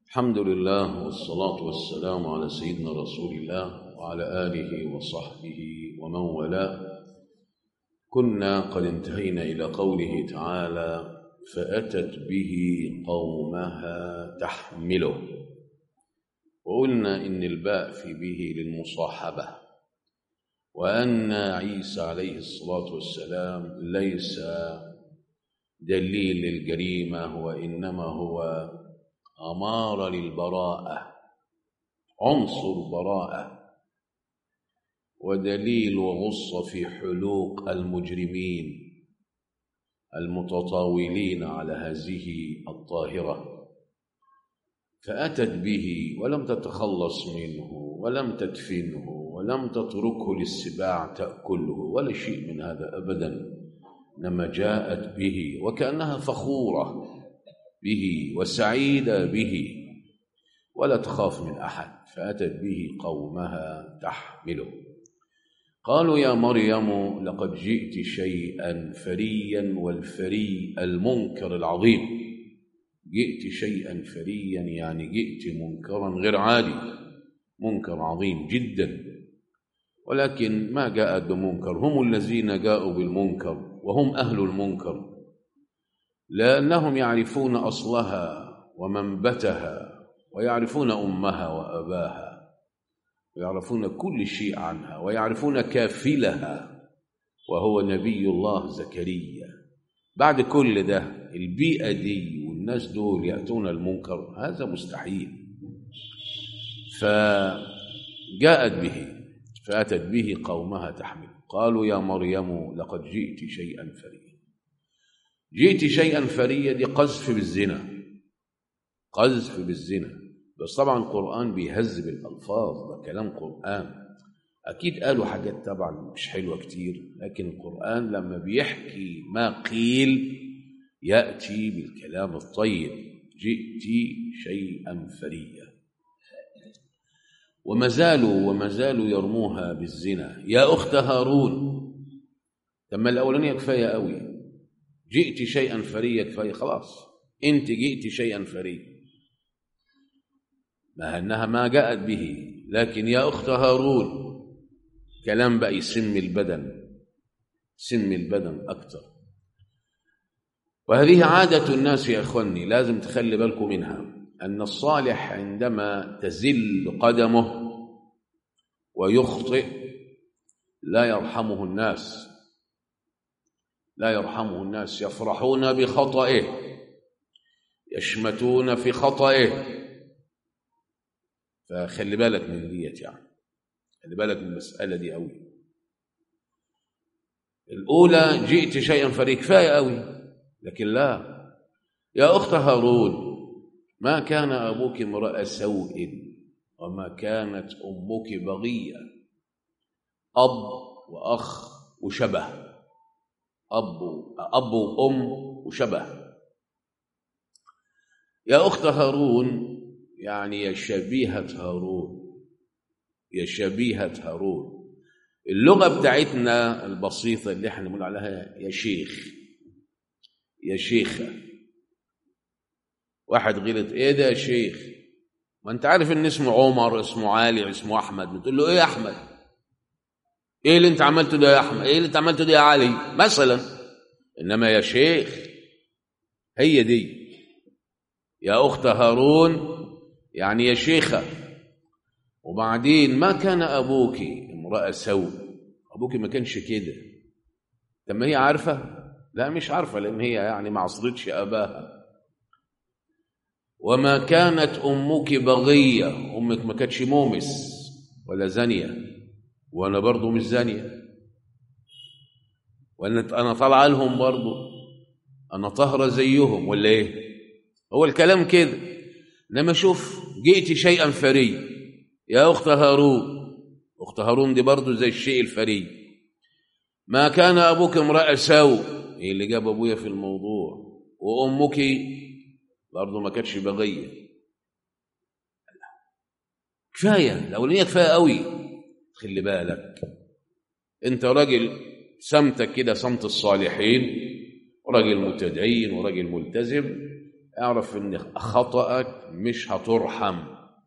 الحمد لله والصلاة والسلام على سيدنا رسول الله وعلى آله وصحبه ومن والاه كنا قد انتهينا إلى قوله تعالى فأتت به قومها تحمله وقلنا إن الباء في به للمصاحبة وأن عيسى عليه الصلاة والسلام ليس دليل للجريمة وإنما هو أمارة للبراءة عنصر براءة ودليل وغصة في حلوق المجرمين المتطاولين على هذه الطاهرة فأتت به ولم تتخلص منه ولم تدفنه ولم تتركه للسباع تأكله ولا شيء من هذا أبدا إنما جاءت به وكأنها فخورة به وسعيدة به ولا تخاف من أحد فأتت به قومها تحمله قالوا يا مريم لقد جئت شيئا فريا والفري المنكر العظيم جئت شيئا فريا يعني جئت منكرا غير عادي منكر عظيم جدا ولكن ما جاءت بمنكر هم الذين جاءوا بالمنكر وهم أهل المنكر لأنهم يعرفون أصلها ومنبتها ويعرفون أمها وأباها ويعرفون كل شيء عنها ويعرفون كافلها وهو نبي الله زكريا بعد كل ده البيئة دي والناس دول يأتون المنكر هذا مستحيل فجاءت به فأتت به قومها تحمل قالوا يا مريم لقد جئت شيئا فريا جئت شيئا فريا دي قذف بالزنا قذف بالزنا بس طبعا القرآن بيهذب الألفاظ ده كلام قرآن أكيد قالوا حاجات طبعا مش حلوة كتير لكن القرآن لما بيحكي ما قيل يأتي بالكلام الطيب جئت شيئا فريا وما زالوا وما زالوا يرموها بالزنا يا أخت هارون لما الأولانية كفاية قوي جئت شيئا فريا كفاية خلاص أنت جئت شيئا فريا مع أنها ما جاءت به لكن يا أخت هارون كلام بقى يسم البدن سم البدن أكثر وهذه عادة الناس يا إخواني لازم تخلي بالكم منها أن الصالح عندما تزل قدمه ويخطئ لا يرحمه الناس لا يرحمه الناس يفرحون بخطئه يشمتون في خطئه فخلي بالك من ديت يعني خلي بالك من المسألة دي قوي الأولى جئت شيئا فريق كفاية قوي لكن لا يا أخت هارون ما كان أبوك امرأ سوء وما كانت أمك بغية أب وأخ وشبه أب أب وأم وشبه يا أخت هارون يعني يا شبيهة هارون يا شبيهة هارون اللغة بتاعتنا البسيطة اللي احنا بنقول عليها يا شيخ يا شيخة واحد غلط ايه ده يا شيخ ما انت عارف ان اسمه عمر اسمه علي اسمه احمد بتقول له ايه يا احمد ايه اللي انت عملته ده يا احمد ايه اللي انت عملته ده يا علي مثلا انما يا شيخ هي دي يا اخت هارون يعني يا شيخه وبعدين ما كان ابوك امراه سوء ابوك ما كانش كده طب ما هي عارفه لا مش عارفه لان هي يعني ما عصرتش اباها وما كانت امك بغيه امك ما كانتش مومس ولا زانيه وانا برضو مش زانيه وانا انا طالعه لهم برضو انا طاهره زيهم ولا ايه هو الكلام كده انما شوف جئت شيئا فري يا اخت هارون اخت هارون دي برضو زي الشيء الفري ما كان ابوك امراه سوء ايه اللي جاب ابويا في الموضوع وامك برضه ما كانتش بغيه كفايه الاولانيه كفايه قوي خلي بالك انت راجل سمتك كده سمت الصالحين وراجل متدين وراجل ملتزم اعرف ان خطأك مش هترحم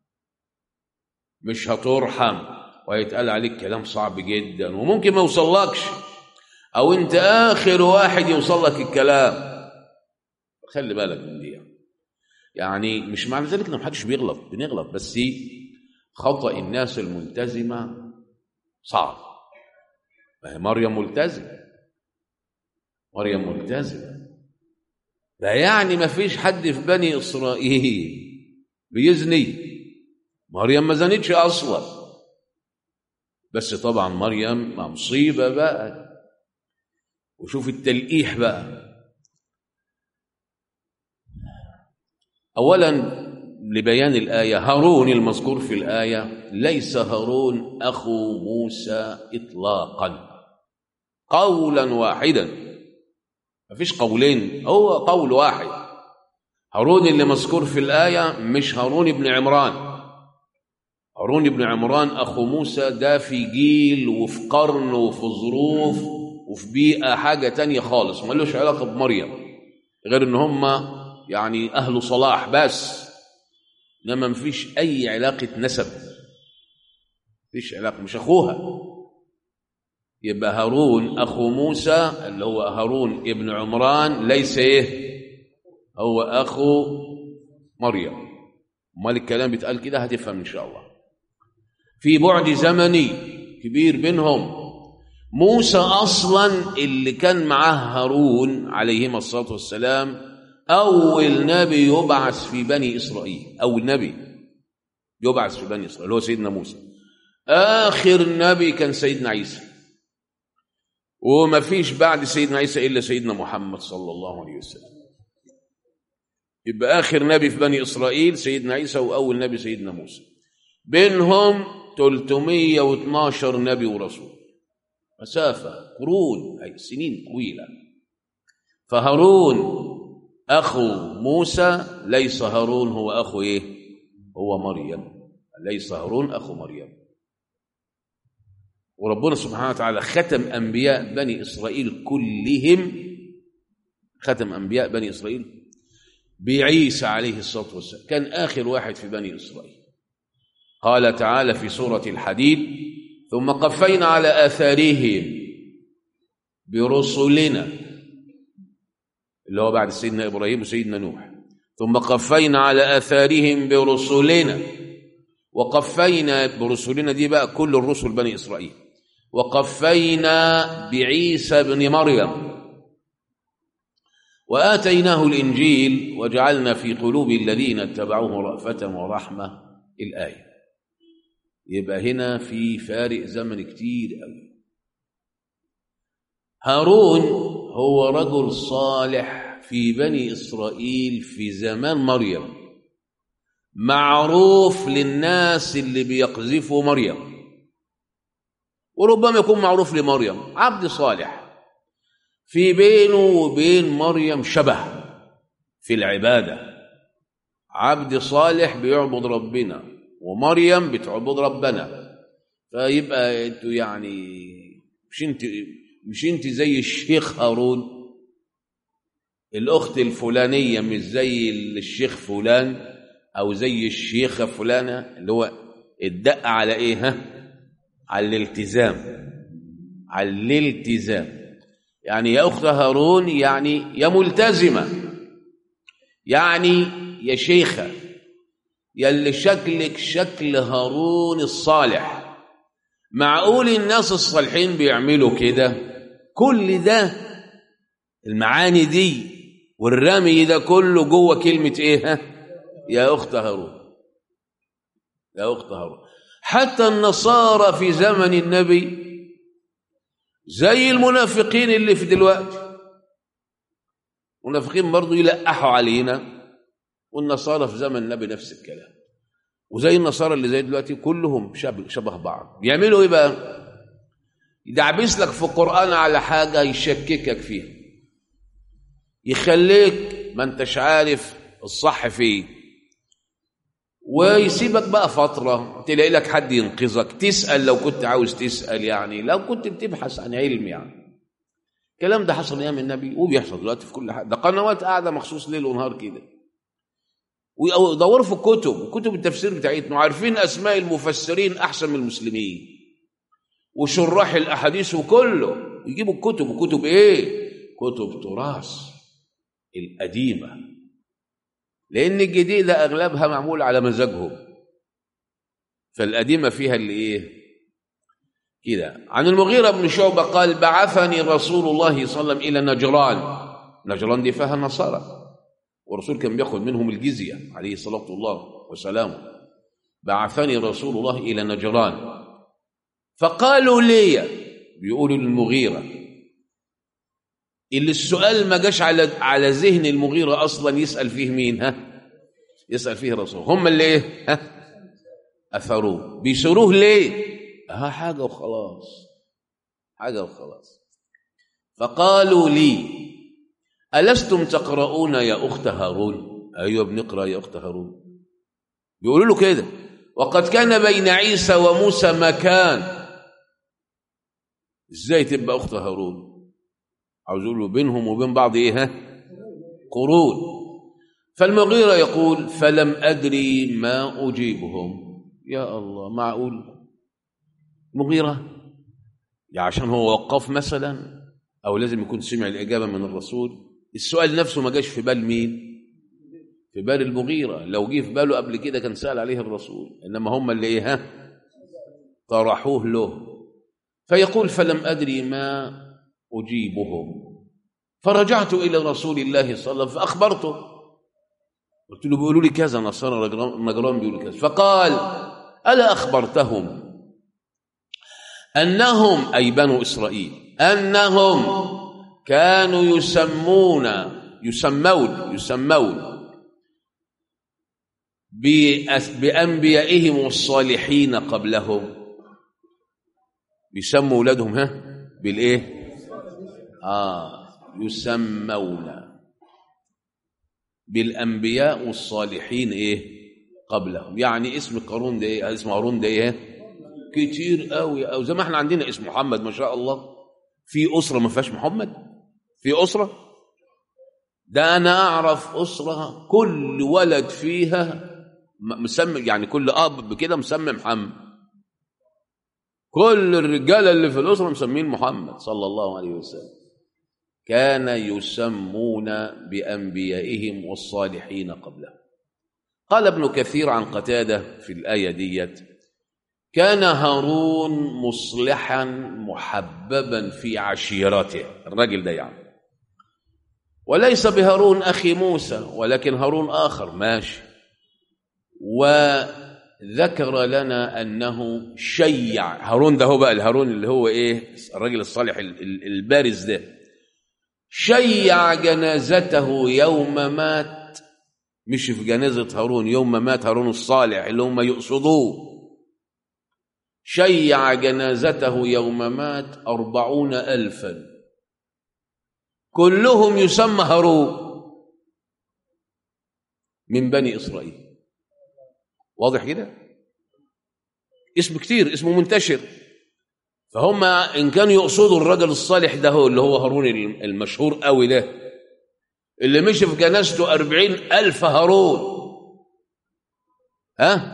مش هترحم وهيتقال عليك كلام صعب جدا وممكن ما يوصلكش او انت اخر واحد يوصل لك الكلام خلي بالك من دي يعني مش معنى ذلك ان محدش بيغلط بنغلط بس خطأ الناس الملتزمة صعب ما هي مريم ملتزمة مريم ملتزمة ده يعني ما فيش حد في بني إسرائيل بيزني مريم ما زنتش أصلا بس طبعا مريم مصيبة بقى وشوف التلقيح بقى أولا لبيان الآية هارون المذكور في الآية ليس هارون أخو موسى إطلاقا قولا واحدا مفيش قولين هو قول واحد هارون اللي مذكور في الآية مش هارون بن عمران هارون بن عمران أخو موسى ده في جيل وفي قرن وفي ظروف وفي بيئة حاجة تانية خالص ملوش علاقة بمريم غير إن هم يعني أهل صلاح بس إنما مفيش أي علاقة نسب مفيش علاقة مش أخوها يبقى هارون أخو موسى اللي هو هارون ابن عمران ليس إيه هو أخو مريم امال الكلام بيتقال كده هتفهم إن شاء الله في بعد زمني كبير بينهم موسى أصلا اللي كان معاه هارون عليهما الصلاة والسلام أول نبي يبعث في بني إسرائيل أول نبي يبعث في بني إسرائيل هو سيدنا موسى آخر نبي كان سيدنا عيسى وما فيش بعد سيدنا عيسى إلا سيدنا محمد صلى الله عليه وسلم يبقى آخر نبي في بني إسرائيل سيدنا عيسى وأول نبي سيدنا موسى بينهم 312 نبي ورسول مسافة قرون أي سنين طويلة فهارون أخو موسى ليس هارون هو أخو إيه هو مريم ليس هارون أخو مريم وربنا سبحانه وتعالى ختم أنبياء بني إسرائيل كلهم ختم أنبياء بني إسرائيل بعيسى عليه الصلاة والسلام كان آخر واحد في بني إسرائيل قال تعالى في سورة الحديد ثم قفينا على آثارهم برسلنا اللي هو بعد سيدنا إبراهيم وسيدنا نوح ثم قفينا على آثارهم برسلنا وقفينا برسلنا دي بقى كل الرسل بني إسرائيل وقفينا بعيسى بن مريم وآتيناه الإنجيل وجعلنا في قلوب الذين اتبعوه رأفة ورحمة الآية يبقى هنا في فارق زمن كتير قوي هارون هو رجل صالح في بني إسرائيل في زمان مريم معروف للناس اللي بيقذفوا مريم وربما يكون معروف لمريم عبد صالح في بينه وبين مريم شبه في العبادة عبد صالح بيعبد ربنا ومريم بتعبد ربنا فيبقى انتوا يعني مش انت مش انت زي الشيخ هارون الاخت الفلانيه مش زي الشيخ فلان او زي الشيخه فلانه اللي هو الدق على ايه ها على الالتزام على الالتزام يعني يا اخت هارون يعني يا ملتزمه يعني يا شيخه يلي شكلك شكل هارون الصالح معقول الناس الصالحين بيعملوا كده كل ده المعاني دي والرمي ده كله جوه كلمة ايه ها؟ يا أخت هارون يا أخت هارون حتى النصارى في زمن النبي زي المنافقين اللي في دلوقتي المنافقين برضو يلقحوا علينا والنصارى في زمن النبي نفس الكلام وزي النصارى اللي زي دلوقتي كلهم شبه, شبه بعض بيعملوا ايه بقى يدعبس لك في القرآن على حاجة يشككك فيها يخليك ما انتش عارف الصح فيه ويسيبك بقى فترة تلاقي لك حد ينقذك تسأل لو كنت عاوز تسأل يعني لو كنت بتبحث عن علم يعني الكلام ده حصل ايام النبي وبيحصل دلوقتي في كل حاجة ده قنوات قاعدة مخصوص ليل ونهار كده ويدوروا في الكتب وكتب التفسير بتاعتنا وعارفين اسماء المفسرين احسن من المسلمين وشراح الاحاديث وكله يجيبوا الكتب وكتب ايه كتب تراث القديمه لان الجديده اغلبها معمول على مزاجهم فالقديمه فيها اللي ايه كده عن المغيرة بن شعبة قال بعثني رسول الله صلى الله عليه وسلم إلى نجران نجران دي فيها النصارى والرسول كان بياخذ منهم الجزية عليه الصلاة الله وسلامه بعثني رسول الله إلى نجران فقالوا لي بيقولوا للمغيرة اللي السؤال ما جاش على على ذهن المغيرة أصلا يسأل فيه مين ها يسأل فيه الرسول هم اللي إيه ها أثروه بيسروه ليه ها حاجة وخلاص حاجة وخلاص فقالوا لي ألستم تقرؤون يا أخت هارون أيوة بنقرأ يا أخت هارون بيقولوا له كده وقد كان بين عيسى وموسى مكان ازاي تبقى أخت هارون عاوز له بينهم وبين بعض ايه ها قرون فالمغيرة يقول فلم أدري ما أجيبهم يا الله معقول مغيرة يعني عشان هو وقف مثلا أو لازم يكون سمع الإجابة من الرسول السؤال نفسه ما جاش في بال مين في بال المغيرة لو جه في باله قبل كده كان سأل عليه الرسول إنما هم اللي إيه ها طرحوه له فيقول فلم أدري ما أجيبهم فرجعت إلى رسول الله صلى الله عليه وسلم فأخبرته قلت له بيقولوا لي كذا نصارى نجران بيقولوا كذا فقال ألا أخبرتهم أنهم أي بنو إسرائيل أنهم كانوا يسمون يسمون يسمون بأنبيائهم الصالحين قبلهم بيسموا أولادهم ها بالإيه آه يسمون بالأنبياء الصالحين إيه قبلهم يعني اسم قارون ده إيه اسم هارون ده إيه كتير قوي أو زي ما احنا عندنا اسم محمد ما شاء الله في أسرة ما فيهاش محمد في أسرة ده أنا أعرف أسرة كل ولد فيها مسمى يعني كل أب كده مسمى محمد كل الرجالة اللي في الأسرة مسمين محمد صلى الله عليه وسلم كان يسمون بأنبيائهم والصالحين قبله قال ابن كثير عن قتادة في الآية ديت كان هارون مصلحا محببا في عشيرته الرجل ده يعني وليس بهارون أخي موسى ولكن هارون آخر ماشي وذكر لنا أنه شيع هارون ده هو بقى الهارون اللي هو إيه الرجل الصالح البارز ده شيع جنازته يوم مات مش في جنازة هارون يوم مات هارون الصالح اللي هم يقصدوه شيع جنازته يوم مات أربعون ألفا كلهم يسمى هارون من بني إسرائيل واضح كده اسم كتير اسمه منتشر فهم إن كانوا يقصدوا الرجل الصالح ده هو اللي هو هارون المشهور قوي ده اللي مشي في جنازته أربعين ألف هارون ها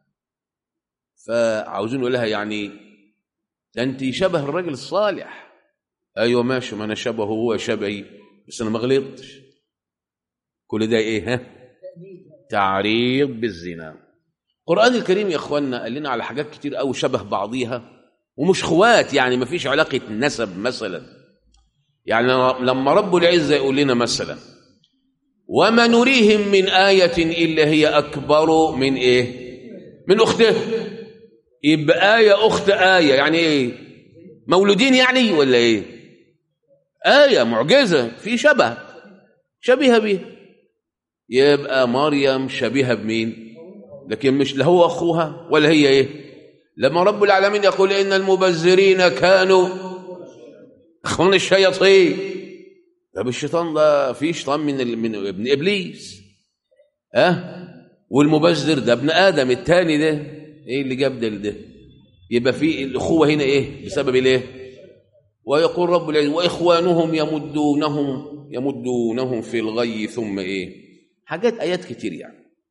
فعاوزين نقول لها يعني ده أنت شبه الرجل الصالح أيوة ماشي ما أنا شبهه هو شبهي بس أنا ما غلطتش كل ده إيه ها تعريض بالزنا القرآن الكريم يا إخواننا قال لنا على حاجات كتير قوي شبه بعضيها ومش خوات يعني ما فيش علاقة نسب مثلا يعني لما رب العزة يقول لنا مثلا وما نريهم من آية إلا هي أكبر من إيه من أخته يبقى آية أخت آية يعني إيه مولودين يعني ولا إيه آية معجزة في شبه شبيهة بيها يبقى مريم شبيهة بمين لكن مش لا هو أخوها ولا هي إيه لما رب العالمين يقول إن المبذرين كانوا اخوان الشياطين طب الشيطان ده في شيطان من من ابن ابليس اه والمبذر ده ابن ادم الثاني ده ايه اللي جاب ده ده يبقى في الاخوه هنا ايه بسبب الايه ويقول رب العالمين واخوانهم يمدونهم يمدونهم في الغي ثم ايه حاجات ايات كتير يعني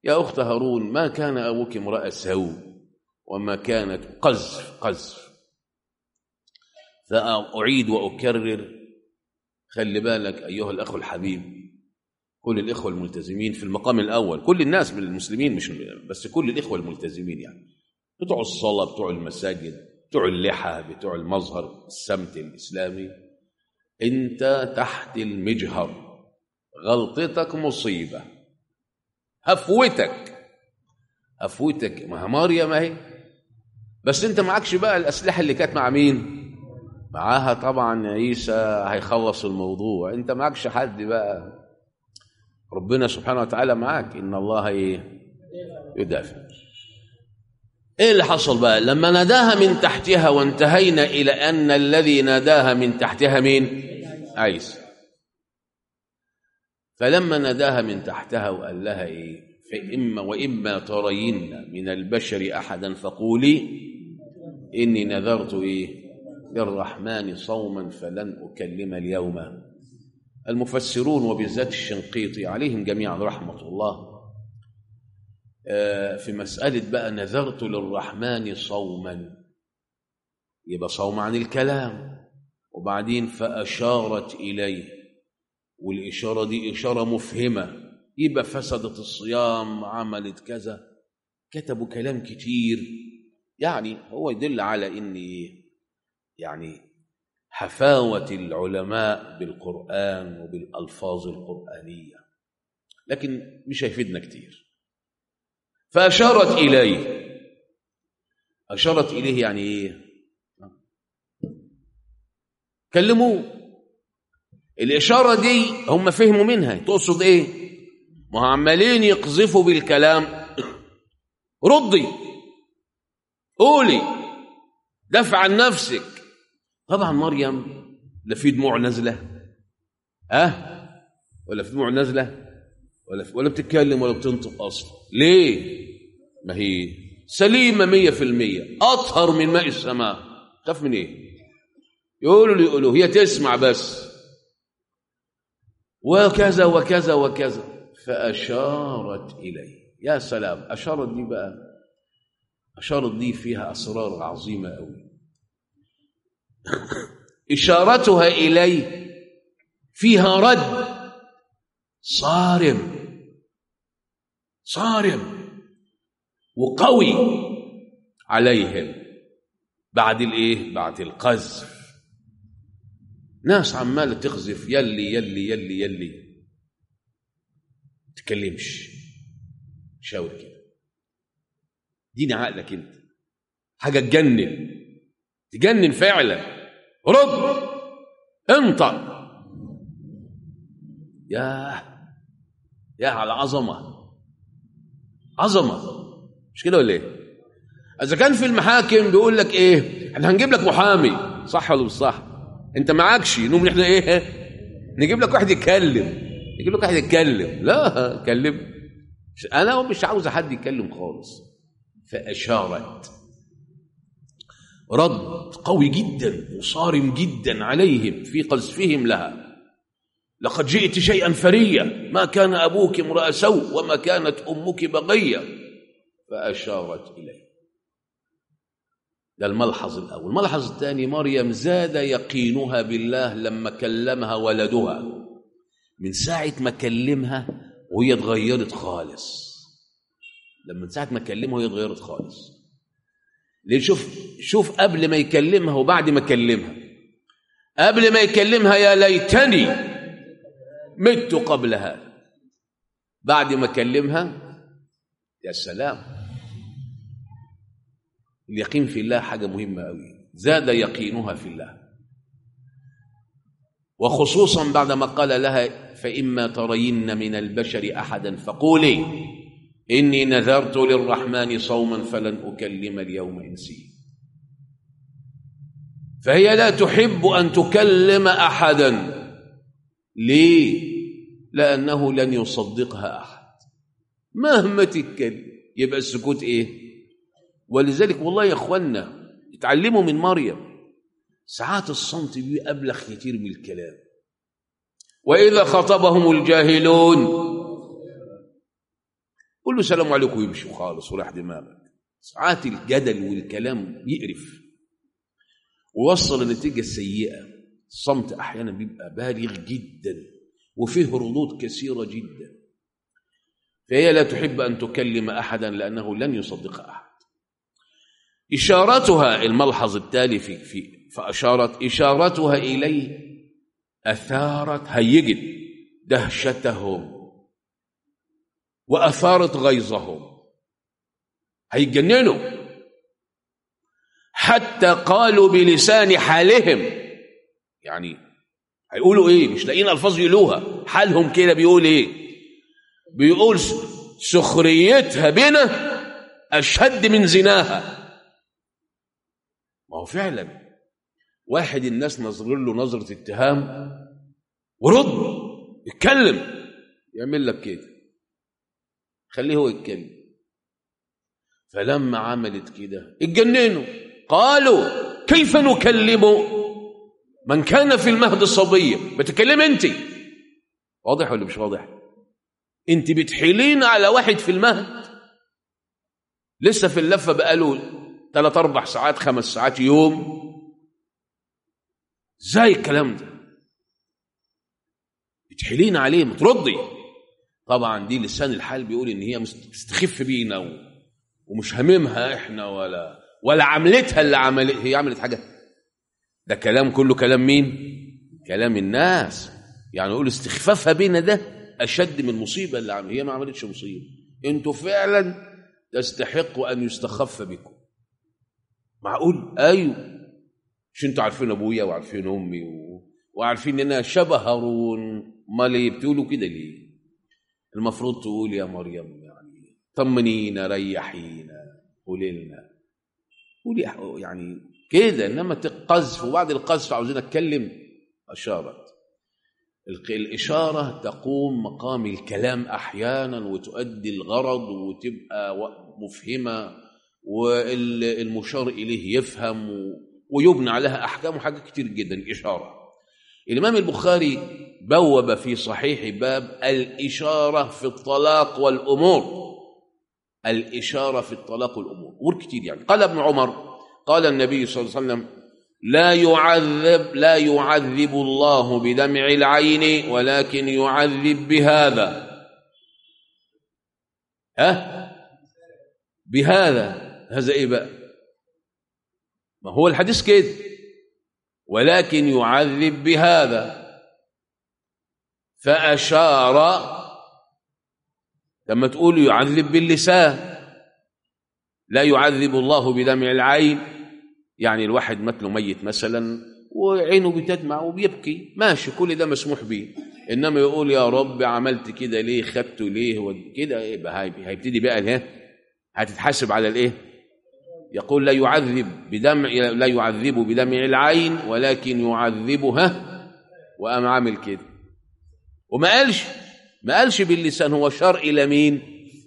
يا أخت هارون ما كان أبوك امرأة سوء وما كانت قذف قذف فأعيد وأكرر خلي بالك أيها الأخ الحبيب كل الإخوة الملتزمين في المقام الأول كل الناس من المسلمين مش بس كل الإخوة الملتزمين يعني بتوع الصلاة بتوع المساجد بتوع اللحى بتوع المظهر السمت الإسلامي أنت تحت المجهر غلطتك مصيبة هفوتك هفوتك ما هي مريم اهي بس انت معكش بقى الاسلحه اللي كانت مع مين معاها طبعا عيسى هيخلص الموضوع انت معكش حد بقى ربنا سبحانه وتعالى معاك ان الله ايه يدافع ايه اللي حصل بقى لما ناداها من تحتها وانتهينا الى ان الذي ناداها من تحتها مين عيسى فلما ناداها من تحتها وقال لها ايه فإما وإما ترين من البشر أحدا فقولي إني نذرت إيه للرحمن صوما فلن أكلم اليوم المفسرون وبالذات الشنقيطي عليهم جميعا رحمة الله في مسألة بقى نذرت للرحمن صوما يبقى صوم عن الكلام وبعدين فأشارت إليه والإشارة دي إشارة مفهمة يبقى فسدت الصيام عملت كذا كتبوا كلام كتير يعني هو يدل على ان يعني حفاوة العلماء بالقرآن وبالألفاظ القرآنية لكن مش هيفيدنا كتير فأشارت إليه أشارت إليه يعني إيه كلموه الإشارة دي هم فهموا منها تقصد إيه ما هم عمالين يقذفوا بالكلام ردي قولي دافع عن نفسك طبعا مريم لا في دموع نازله ها ولا في دموع نازله ولا في ولا بتتكلم ولا بتنطق اصلا ليه ما هي سليمه مية في المية اطهر من ماء السماء خاف من ايه يقولوا لي يقولوا هي تسمع بس وكذا وكذا وكذا فأشارت إليه يا سلام أشارت دي بقى أشارت دي فيها أسرار عظيمة أوي إشارتها إليه فيها رد صارم صارم وقوي عليهم بعد الايه بعد القذف ناس عماله تقذف يلي يلي يلي يلي تكلمش شاور كده ديني عقلك انت حاجه تجنن تجنن فعلا رد انطق يا يا على عظمه عظمه مش كده ولا ايه اذا كان في المحاكم بيقول لك ايه احنا هنجيب لك محامي صح ولا مش صح انت معكش نقوم احنا ايه نجيب لك واحد يتكلم يجيب لك واحد يتكلم لا كلم انا مش عاوز حد يتكلم خالص فاشارت رد قوي جدا وصارم جدا عليهم في قذفهم لها لقد جئت شيئا فريا ما كان ابوك امرا سوء وما كانت امك بغيه فاشارت اليه ده الملحظ الاول الملحظ الثاني مريم زاد يقينها بالله لما كلمها ولدها من ساعه ما كلمها وهي اتغيرت خالص لما من ساعه ما كلمها وهي اتغيرت خالص ليه شوف شوف قبل ما يكلمها وبعد ما كلمها قبل ما يكلمها يا ليتني مت قبل هذا بعد ما كلمها يا سلام اليقين في الله حاجة مهمة أوي زاد يقينها في الله وخصوصا بعدما قال لها فإما ترين من البشر أحدا فقولي إني نذرت للرحمن صوما فلن أكلم اليوم إنسيا فهي لا تحب أن تكلم أحدا ليه؟ لأنه لن يصدقها أحد مهما تتكلم يبقى السكوت إيه؟ ولذلك والله يا اخوانا اتعلموا من مريم ساعات الصمت بيه ابلغ كتير من الكلام واذا خطبهم الجاهلون قول له سلام عليكم ويمشي خالص وراح دماغك ساعات الجدل والكلام يقرف ووصل النتيجة السيئة الصمت أحيانا بيبقى بالغ جدا وفيه ردود كثيرة جدا فهي لا تحب أن تكلم أحدا لأنه لن يصدق أحد إشارتها الملحظ التالي في, في فأشارت إشارتها إليه أثارت هيجت دهشتهم وأثارت غيظهم هيجننوا حتى قالوا بلسان حالهم يعني هيقولوا ايه مش لاقيين الفاظ يقولوها حالهم كده بيقول ايه بيقول سخريتها بنا اشد من زناها ما هو فعلا واحد الناس نظر له نظرة اتهام ورد اتكلم يعمل لك كده خليه هو يتكلم فلما عملت كده اتجننوا قالوا كيف نكلم من كان في المهد صبيا بتكلم انت واضح ولا مش واضح انت بتحيلين على واحد في المهد لسه في اللفه بقاله ثلاث اربع ساعات خمس ساعات يوم ازاي الكلام ده بتحيلين عليه متردي طبعا دي لسان الحال بيقول ان هي مستخف بينا و... ومش هاممها احنا ولا ولا عملتها اللي عملت هي عملت حاجه ده كلام كله كلام مين كلام الناس يعني نقول استخفافها بينا ده اشد من المصيبه اللي عمل هي ما عملتش مصيبه انتوا فعلا تستحقوا ان يستخف بكم معقول ايوه مش انتوا عارفين ابويا وعارفين امي و... وعارفين ان انا شبه هارون امال ايه بتقولوا كده ليه المفروض تقول يا مريم يعني طمنينا ريحينا قولي لنا قولي يعني كده انما تقذف وبعد القذف عاوزين اتكلم اشارت الاشاره تقوم مقام الكلام احيانا وتؤدي الغرض وتبقى مفهمه والمشار اليه يفهم ويبنى عليها احكام وحاجات كتير جدا اشاره الامام البخاري بوب في صحيح باب الاشاره في الطلاق والامور الاشاره في الطلاق والامور امور كتير يعني قال ابن عمر قال النبي صلى الله عليه وسلم لا يعذب لا يعذب الله بدمع العين ولكن يعذب بهذا ها بهذا هذا ايه بقى ما هو الحديث كده ولكن يعذب بهذا فأشار لما تقول يعذب باللسان لا يعذب الله بدمع العين يعني الواحد مثله ميت مثلا وعينه بتدمع وبيبكي ماشي كل ده مسموح به انما يقول يا رب عملت كده ليه خدته ليه كده يبقى هيبتدي بقى الايه هتتحاسب على الايه يقول لا يعذب بدمع لا يعذب بدمع العين ولكن يعذبها وقام عامل كده وما قالش ما قالش باللسان هو شار الى مين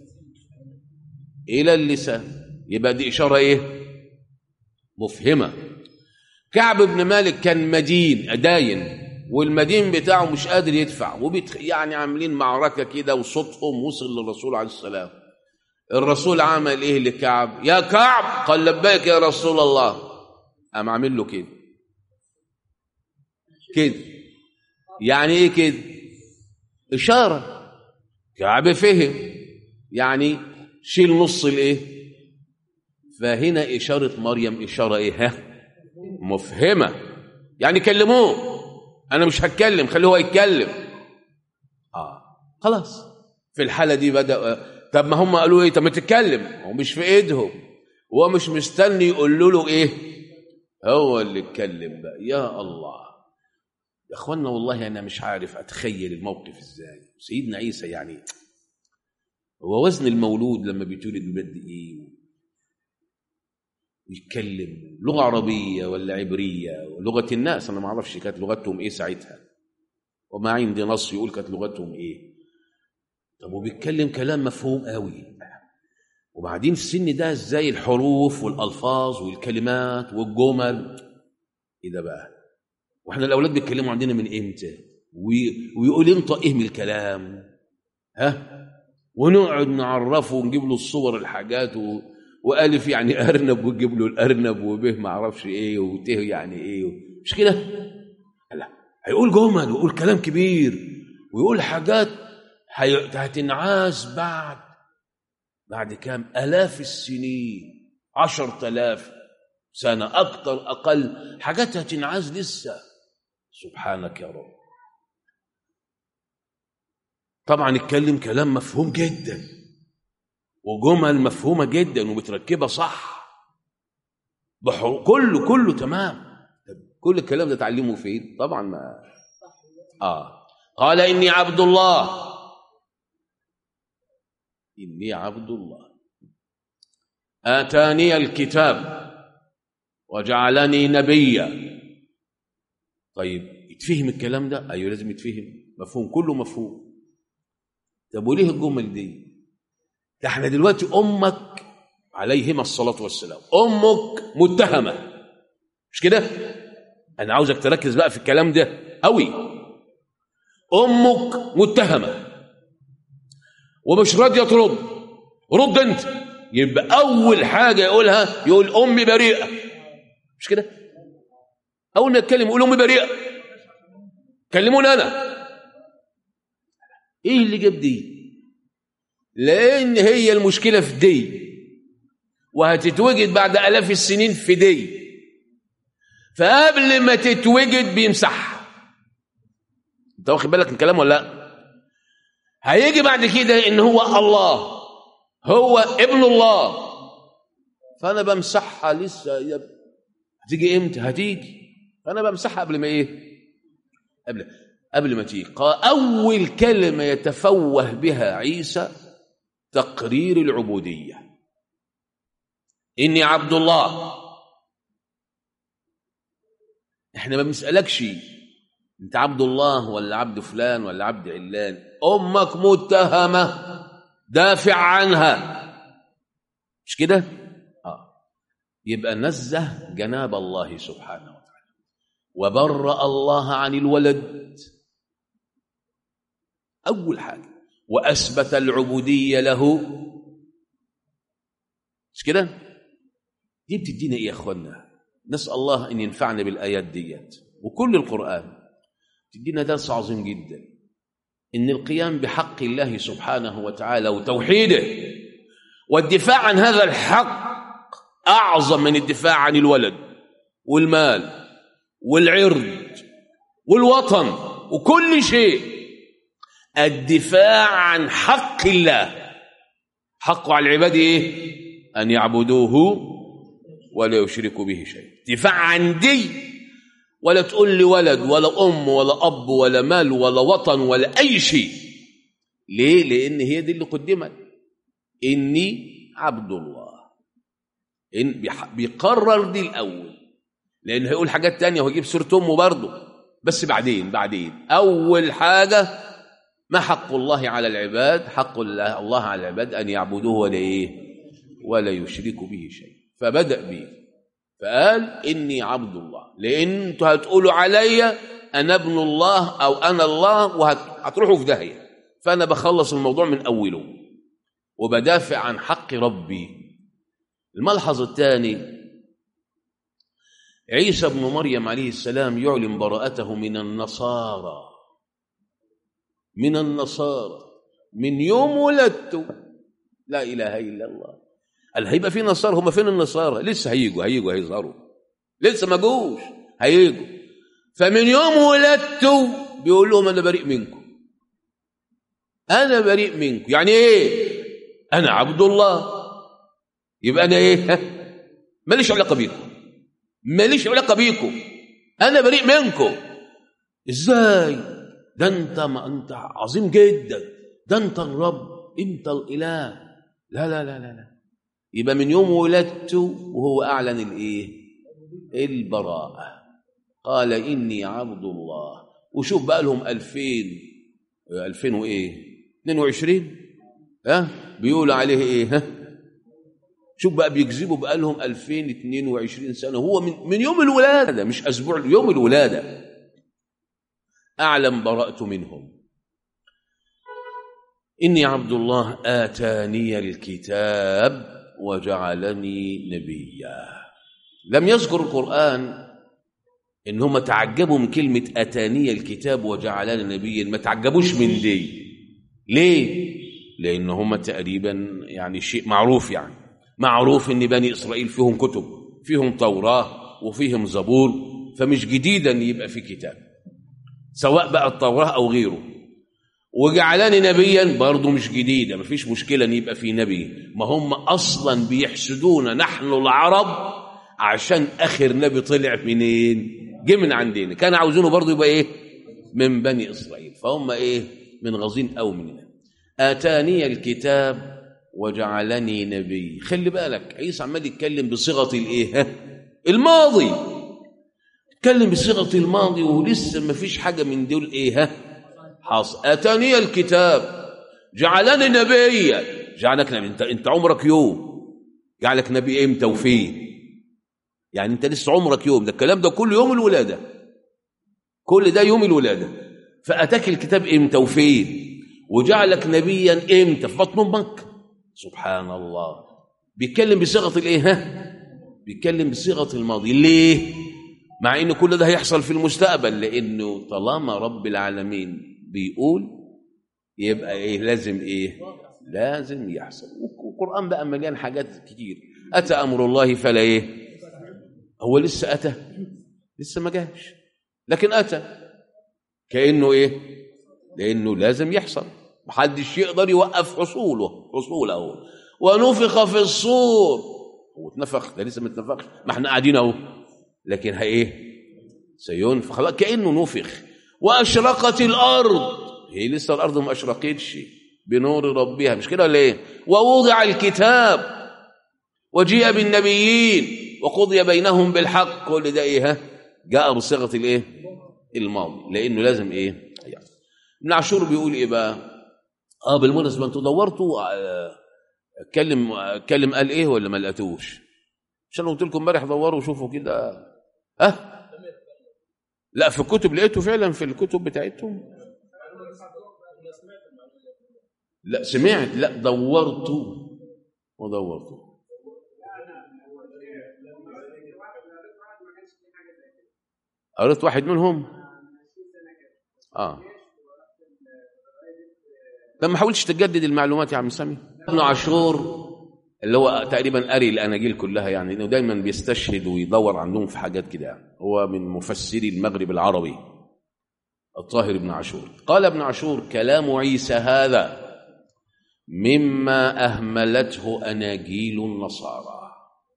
الى اللسان يبقى دي اشاره ايه مفهمه كعب بن مالك كان مدين داين والمدين بتاعه مش قادر يدفع وبيتخ... يعني عاملين معركه كده وصوتهم وصل للرسول عليه السلام الرسول عمل ايه لكعب يا كعب قال لبيك يا رسول الله قام عامل له كده كده يعني ايه كده اشاره كعب فهم يعني شيل نص الايه فهنا اشاره مريم اشاره ايه ها مفهمه يعني كلموه انا مش هتكلم خليه هو يتكلم اه خلاص في الحاله دي بدا طب ما هم قالوا ايه طب ما تتكلم هو مش في ايدهم هو مش مستني يقول له ايه هو اللي اتكلم بقى يا الله يا اخوانا والله انا مش عارف اتخيل الموقف ازاي سيدنا عيسى يعني هو وزن المولود لما بيتولد بيبدأ ايه ويتكلم لغه عربيه ولا عبريه ولغه الناس انا ما اعرفش كانت لغتهم ايه ساعتها وما عندي نص يقول كانت لغتهم ايه طب وبيتكلم كلام مفهوم قوي وبعدين السن ده ازاي الحروف والالفاظ والكلمات والجمل ايه ده بقى واحنا الاولاد بيتكلموا عندنا من امتى ويقول انطق ايه من الكلام ها ونقعد نعرفه ونجيب له الصور الحاجات و... والف يعني ارنب وتجيب له الارنب وبه ما اعرفش ايه وته يعني ايه مش كده لا هيقول جمل ويقول كلام كبير ويقول حاجات هي- هتنعاز بعد بعد كام الاف السنين عشرة آلاف سنة أكتر أقل حاجات هتنعاز لسه سبحانك يا رب طبعا اتكلم كلام مفهوم جدا وجمل مفهومة جدا ومتركبة صح بحر... كله كله تمام طب كل الكلام ده تعلمه فين طبعا ما آه قال إني عبد الله إني عبد الله آتاني الكتاب وجعلني نبيا طيب يتفهم الكلام ده ايوه لازم يتفهم مفهوم كله مفهوم طب وليه الجمل دي ده احنا دلوقتي امك عليهما الصلاه والسلام امك متهمه مش كده انا عاوزك تركز بقى في الكلام ده قوي امك متهمه ومش راضيه ترد رد انت يبقى اول حاجه يقولها يقول امي بريئه مش كده اول ما يتكلم يقول امي بريئه كلموني انا ايه اللي جاب دي لان هي المشكله في دي وهتتوجد بعد الاف السنين في دي فقبل ما تتوجد بيمسحها انت واخد بالك من الكلام ولا لا هيجي بعد كده ان هو الله هو ابن الله فانا بمسحها لسه يا ب- هتيجي امتى هتيجي فانا بمسحها قبل ما ايه قبل قبل ما تيجي قا- اول كلمه يتفوه بها عيسى تقرير العبوديه اني عبد الله احنا ما بنسالكش انت عبد الله ولا عبد فلان ولا عبد علان امك متهمه دافع عنها مش كده اه يبقى نزه جناب الله سبحانه وتعالى وبرأ الله عن الولد أول حاجة وأثبت العبودية له مش كده؟ دي بتدينا إيه يا أخوانا؟ نسأل الله أن ينفعنا بالآيات ديت وكل القرآن تدينا درس عظيم جدا إن القيام بحق الله سبحانه وتعالى وتوحيده والدفاع عن هذا الحق أعظم من الدفاع عن الولد والمال والعرض والوطن وكل شيء الدفاع عن حق الله حقه على العباد ايه ان يعبدوه ولا يشركوا به شيء دفاع عن دي ولا تقول لي ولد ولا ام ولا اب ولا مال ولا وطن ولا اي شيء ليه لان هي دي اللي قدمت اني عبد الله إن بيح- بيقرر دي الاول لان هيقول حاجات تانية وهيجيب سوره امه برضه بس بعدين بعدين اول حاجه ما حق الله على العباد حق الله الله على العباد ان يعبدوه ولا ايه ولا يشركوا به شيء فبدا به فقال اني عبد الله لان انتوا هتقولوا عليا انا ابن الله او انا الله وهتروحوا في داهيه فانا بخلص الموضوع من اوله وبدافع عن حق ربي الملحظ الثاني عيسى ابن مريم عليه السلام يعلن براءته من النصارى من النصارى من يوم ولدته لا اله الا الله قال هيبقى في نصارى هم فين النصارى لسه هيجوا هيجوا هيظهروا لسه ما جوش هيجوا فمن يوم ولدته بيقول لهم انا بريء منكم انا بريء منكم يعني ايه انا عبد الله يبقى انا ايه ها؟ ماليش علاقه بيكم ماليش علاقه بيكم انا بريء منكم ازاي ده انت ما انت عظيم جدا ده انت الرب انت الاله لا لا لا لا لا يبقى من يوم ولدته وهو اعلن الايه البراءه قال اني عبد الله وشوف بقى لهم 2000 2000 وايه 22 ها بيقولوا عليه ايه ها شوف بقى بيكذبوا بقى لهم 2022 سنه هو من من يوم الولاده مش اسبوع يوم الولاده اعلم براءت منهم إني عبد الله آتاني الكتاب وجعلني نبيا لم يذكر القرآن إن هم تعجبوا من كلمة أتاني الكتاب وجعلني نبيا ما تعجبوش من دي ليه؟ لأن هم تقريبا يعني شيء معروف يعني معروف إن بني إسرائيل فيهم كتب فيهم توراة وفيهم زبور فمش جديد أن يبقى في كتاب سواء بقى التوراة أو غيره وجعلني نبيا برضه مش جديدة مفيش مشكلة أن يبقى في نبي ما هم أصلا بيحسدونا نحن العرب عشان آخر نبي طلع منين جه من عندنا كان عاوزينه برضه يبقى إيه من بني إسرائيل فهم إيه من غزين أو مننا آتاني الكتاب وجعلني نبي خلي بالك عيسى عمال يتكلم بصيغة الإيه الماضي اتكلم بصيغة الماضي ولسه ما فيش حاجة من دول إيه ها حاصل اتاني الكتاب جعلني نبيا جعلك نبي انت انت عمرك يوم جعلك نبي امتى وفين يعني انت لسه عمرك يوم ده الكلام ده كل يوم الولاده كل ده يوم الولاده فاتاك الكتاب امتى وفين وجعلك نبيا امتى في بطن امك سبحان الله بيتكلم بصيغه الايه ها بيتكلم بصيغه الماضي ليه مع ان كل ده هيحصل في المستقبل لانه طالما رب العالمين بيقول يبقى ايه لازم ايه لازم يحصل والقران بقى مليان حاجات كتير اتى امر الله فلا ايه هو لسه اتى لسه ما جاش لكن اتى كانه ايه لانه لازم يحصل محدش يقدر يوقف حصوله حصوله ونفخ في الصور هو اتنفخ ده لسه ما اتنفخش ما احنا قاعدين اهو لكن هي ايه سينفخ خلاص كانه نفخ واشرقت الارض هي لسه الارض ما اشرقتش بنور ربها مش كده ولا ايه ووضع الكتاب وجيء بالنبيين وقضي بينهم بالحق كل ده ايه ها جاء بصيغه الايه الماضي لانه لازم ايه يعني. ابن عاشور بيقول ايه بقى اه بالمناسبه انتوا دورتوا اتكلم اتكلم قال ايه ولا ما لقيتوش عشان قلت لكم امبارح دوروا وشوفوا كده اه لا في الكتب لقيته فعلا في الكتب بتاعتهم لا سمعت لا دورت ودورت قريت واحد منهم اه طب ما حاولتش تجدد المعلومات يا عم سامي ابن عاشور اللي هو تقريبا قاري الاناجيل كلها يعني انه دايما بيستشهد ويدور عندهم في حاجات كده يعني. هو من مفسري المغرب العربي الطاهر بن عاشور قال ابن عاشور كلام عيسى هذا مما اهملته اناجيل النصارى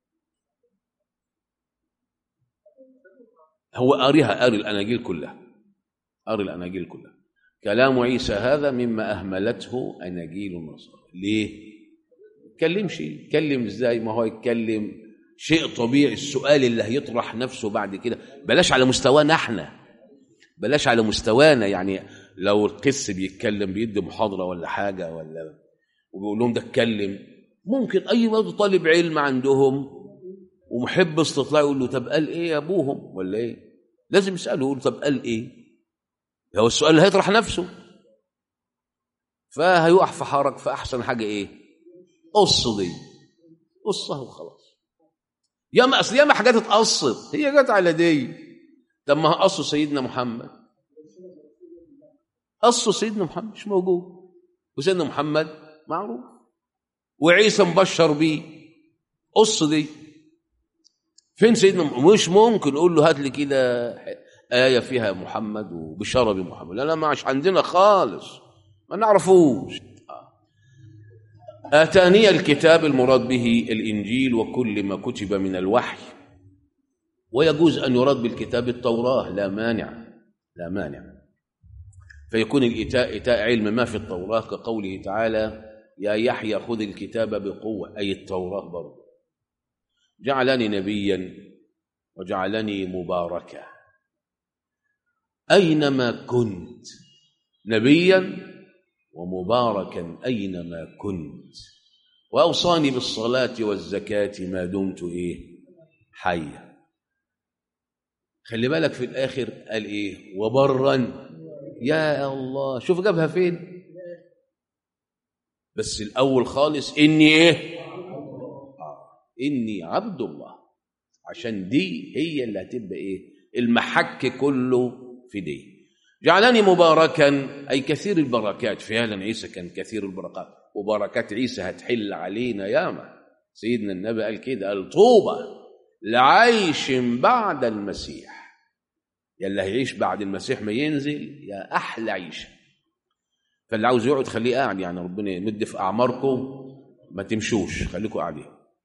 هو قاريها قاري الاناجيل كلها قاري الاناجيل كلها كلام عيسى هذا مما اهملته اناجيل النصارى ليه يتكلمش يتكلم ازاي ما هو يتكلم شيء طبيعي السؤال اللي هيطرح نفسه بعد كده بلاش على مستوانا احنا بلاش على مستوانا يعني لو القس بيتكلم بيدي محاضره ولا حاجه ولا وبيقول لهم ده اتكلم ممكن اي برضه طالب علم عندهم ومحب استطلاع يقول له طب قال ايه يا ابوهم ولا ايه لازم يساله يقول طب قال ايه هو السؤال اللي هيطرح نفسه فهيقع في حرج فاحسن حاجه ايه قص دي قصها وخلاص ياما اصل ياما حاجات اتقصت هي جت على دي طب ما قصوا سيدنا محمد قصوا سيدنا محمد مش موجود وسيدنا محمد معروف وعيسى مبشر بيه قص دي فين سيدنا مش ممكن نقول له هات لي كده آية فيها محمد وبشارة بمحمد لا لا ما عش عندنا خالص ما نعرفوش آتاني الكتاب المراد به الإنجيل وكل ما كتب من الوحي ويجوز أن يراد بالكتاب التوراة لا مانع لا مانع فيكون الإتاء إتاء علم ما في التوراة كقوله تعالى يا يحيى خذ الكتاب بقوة أي التوراة برضه جعلني نبيا وجعلني مباركا أينما كنت نبيا ومباركا أينما كنت وأوصاني بالصلاة والزكاة ما دمت إيه حيا خلي بالك في الآخر قال إيه وبرا يا الله شوف جابها فين بس الاول خالص اني ايه آه. اني عبد الله عشان دي هي اللي هتبقى ايه المحك كله في دي جعلني مباركا اي كثير البركات فعلا عيسى كان كثير البركات وبركات عيسى هتحل علينا ياما سيدنا النبي قال كده قال طوبى لعيش بعد المسيح يلي هيعيش بعد المسيح ما ينزل يا احلى عيشه فاللي عاوز يقعد خليه قاعد يعني ربنا يمد في اعماركم ما تمشوش خليكم قاعدين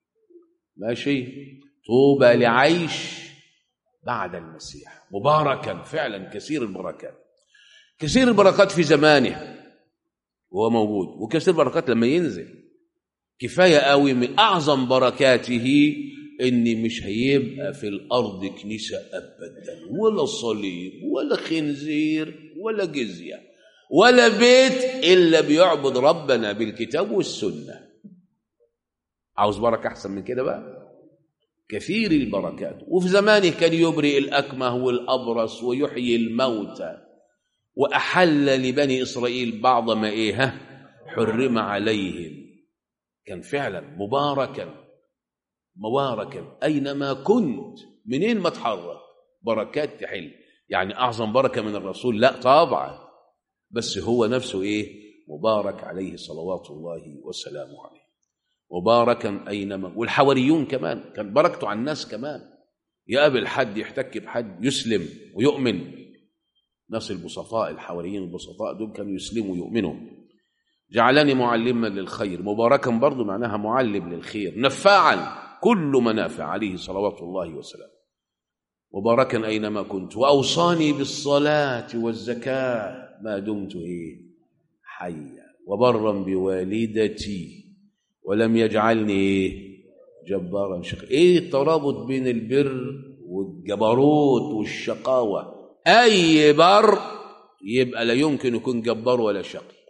ماشي طوبى لعيش بعد المسيح مباركا فعلا كثير البركات كثير البركات في زمانه وهو موجود وكثير البركات لما ينزل كفايه قوي من اعظم بركاته ان مش هيبقى في الارض كنيسه ابدا ولا صليب ولا خنزير ولا جزيه ولا بيت الا بيعبد ربنا بالكتاب والسنه عاوز بركه احسن من كده بقى كثير البركات وفي زمانه كان يبرئ الأكمه والأبرص ويحيي الموتى وأحل لبني إسرائيل بعض ما إيه حرم عليهم كان فعلا مباركا مباركا أينما كنت منين ما تحرك بركات تحل يعني أعظم بركة من الرسول لا طبعا بس هو نفسه إيه مبارك عليه صلوات الله وسلامه عليه مباركا اينما والحواريون كمان كان بركته على الناس كمان يقابل حد يحتك بحد يسلم ويؤمن ناس البسطاء الحواريين البسطاء دول كانوا يسلموا ويؤمنوا جعلني معلما للخير مباركا برضو معناها معلم للخير نفاعا كل منافع عليه صلوات الله وسلامه مباركا اينما كنت واوصاني بالصلاه والزكاه ما دمت ايه حيا وبرا بوالدتي ولم يجعلني جبارا شقيا ايه الترابط بين البر والجبروت والشقاوه اي بر يبقى لا يمكن يكون جبار ولا شقي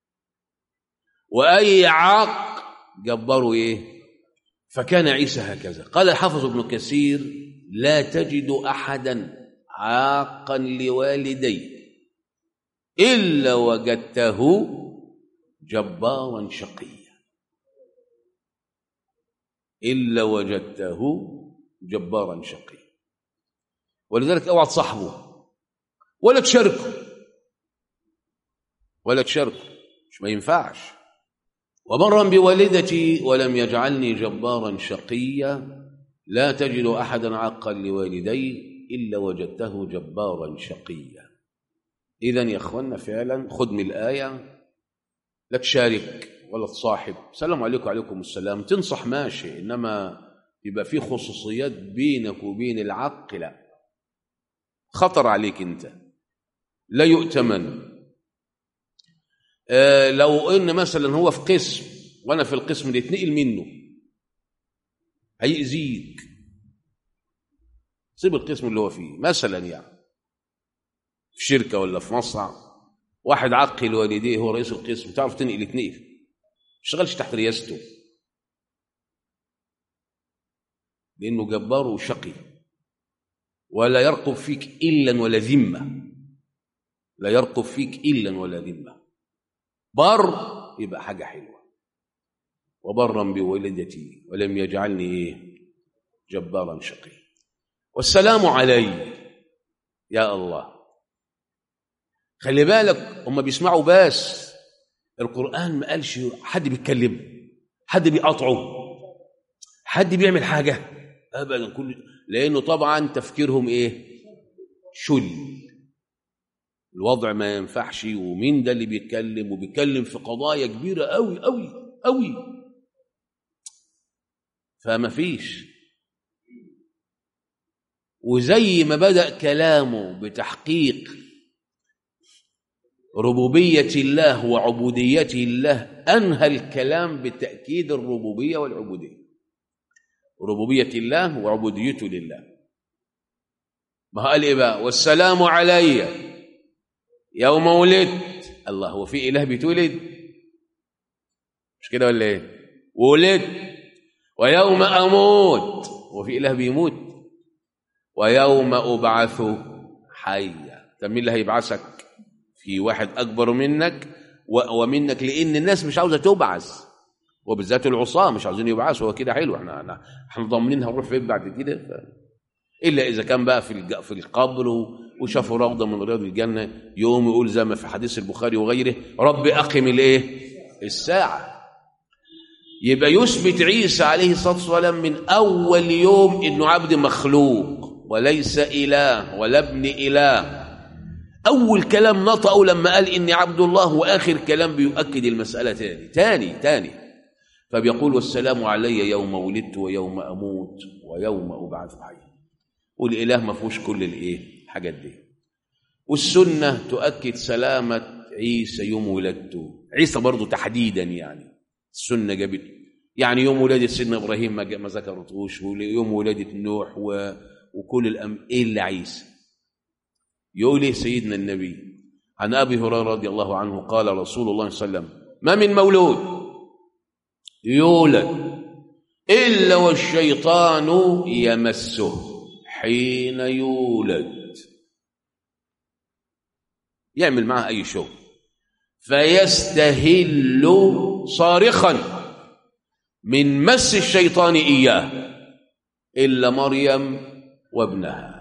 واي عاق جبار ايه فكان عيسى هكذا قال الحافظ ابن كثير لا تجد احدا عاقا لوالديه الا وجدته جبارا شقيا إلا وجدته جبارا شقيا ولذلك اوعى تصاحبه ولا تشاركه ولا تشاركه مش ما ينفعش وبرا بوالدتي ولم يجعلني جبارا شقيا لا تجد أحدا عاقا لوالدي إلا وجدته جبارا شقيا إذا يا أخوانا فعلا خذ من الآية لا تشارك ولا تصاحب سلام عليكم وعليكم السلام تنصح ماشي انما يبقى في خصوصيات بينك وبين العق لا خطر عليك انت لا يؤتمن آه لو ان مثلا هو في قسم وانا في القسم اللي يتنقل منه هيأذيك سيب القسم اللي هو فيه مثلا يعني في شركه ولا في مصنع واحد عقل والديه هو رئيس القسم تعرف تنقل يتنقل اشتغلش تحت رياسته لانه جبار وشقي ولا يرقب فيك الا ولا ذمه لا يرقب فيك الا ولا ذمه بر يبقى حاجه حلوه وبرا بولدتي ولم يجعلني ايه جبارا شقيا والسلام علي يا الله خلي بالك هم بيسمعوا بس القرآن ما قالش حد بيتكلم حد بيقاطعه حد بيعمل حاجة أبدا كل لأنه طبعا تفكيرهم إيه شل الوضع ما ينفعش ومين ده اللي بيتكلم وبيتكلم في قضايا كبيرة قوي قوي قوي فما فيش وزي ما بدأ كلامه بتحقيق ربوبية الله وعبوديته الله أنهى الكلام بتأكيد الربوبية والعبودية ربوبية الله وعبوديته لله ما قال إيه بقى والسلام علي يوم ولدت الله هو في إله بيتولد مش كده ولا إيه ولدت ويوم أموت وفي إله بيموت ويوم أبعث حيا طب مين اللي هيبعثك في واحد أكبر منك و- ومنك لان الناس مش عاوزه تبعث وبالذات العصاه مش عاوزين يبعثوا هو كده حلو احنا احنا احنا ضامنين هنروح فين بعد كده ف... الا اذا كان بقى في الج... في القبر و... وشافوا روضه من رياض الجنه يوم يقول زي ما في حديث البخاري وغيره رب اقم الايه الساعه يبقى يثبت عيسى عليه الصلاه والسلام من اول يوم انه عبد مخلوق وليس اله ولا ابن اله اول كلام نطقه لما قال اني عبد الله واخر كلام بيؤكد المساله تاني تاني تاني فبيقول والسلام علي يوم ولدت ويوم اموت ويوم ابعث حيا والاله ما فيهوش كل الايه الحاجات دي والسنه تؤكد سلامه عيسى يوم ولادته عيسى برضه تحديدا يعني السنه جابت يعني يوم ولاده سيدنا ابراهيم ما, ما ذكرتوش ويوم ولاده نوح و... وكل الأم إيه إلا عيسى يقول إيه سيدنا النبي عن أبي هريرة رضي الله عنه قال رسول الله صلى الله عليه وسلم ما من مولود يولد إلا والشيطان يمسه حين يولد يعمل معه أي شغل فيستهل صارخا من مس الشيطان إياه إلا مريم وابنها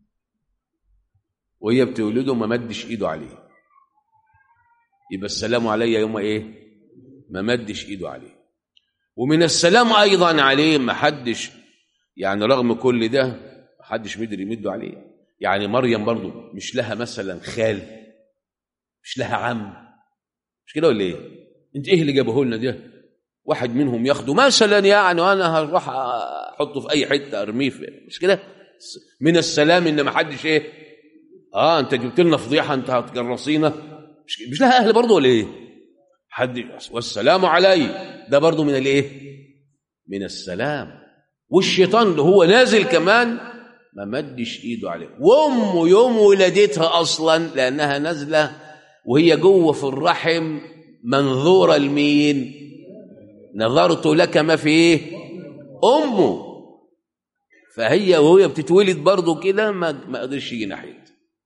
وهي بتولده ما مدش ايده عليه يبقى السلام علي يوم ايه ما مدش ايده عليه ومن السلام ايضا عليه ما حدش يعني رغم كل ده ما حدش مدري يمده عليه يعني مريم برضو مش لها مثلا خال مش لها عم مش كده ولا ايه انت ايه اللي جابه لنا ده واحد منهم ياخده مثلا يعني وانا هروح احطه في اي حته ارميه في مش كده من السلام ان ما حدش ايه اه انت جبت لنا فضيحه انت هتجرصينا مش, مش لها اهل برضه ولا ايه حد والسلام علي ده برضه من الايه من السلام والشيطان اللي هو نازل كمان ما مدش ايده عليه وامه يوم ولادتها اصلا لانها نازله وهي جوه في الرحم منظوره لمين نظرت لك ما في ايه امه فهي وهي بتتولد برضه كده ما ما قدرش يجي ناحيه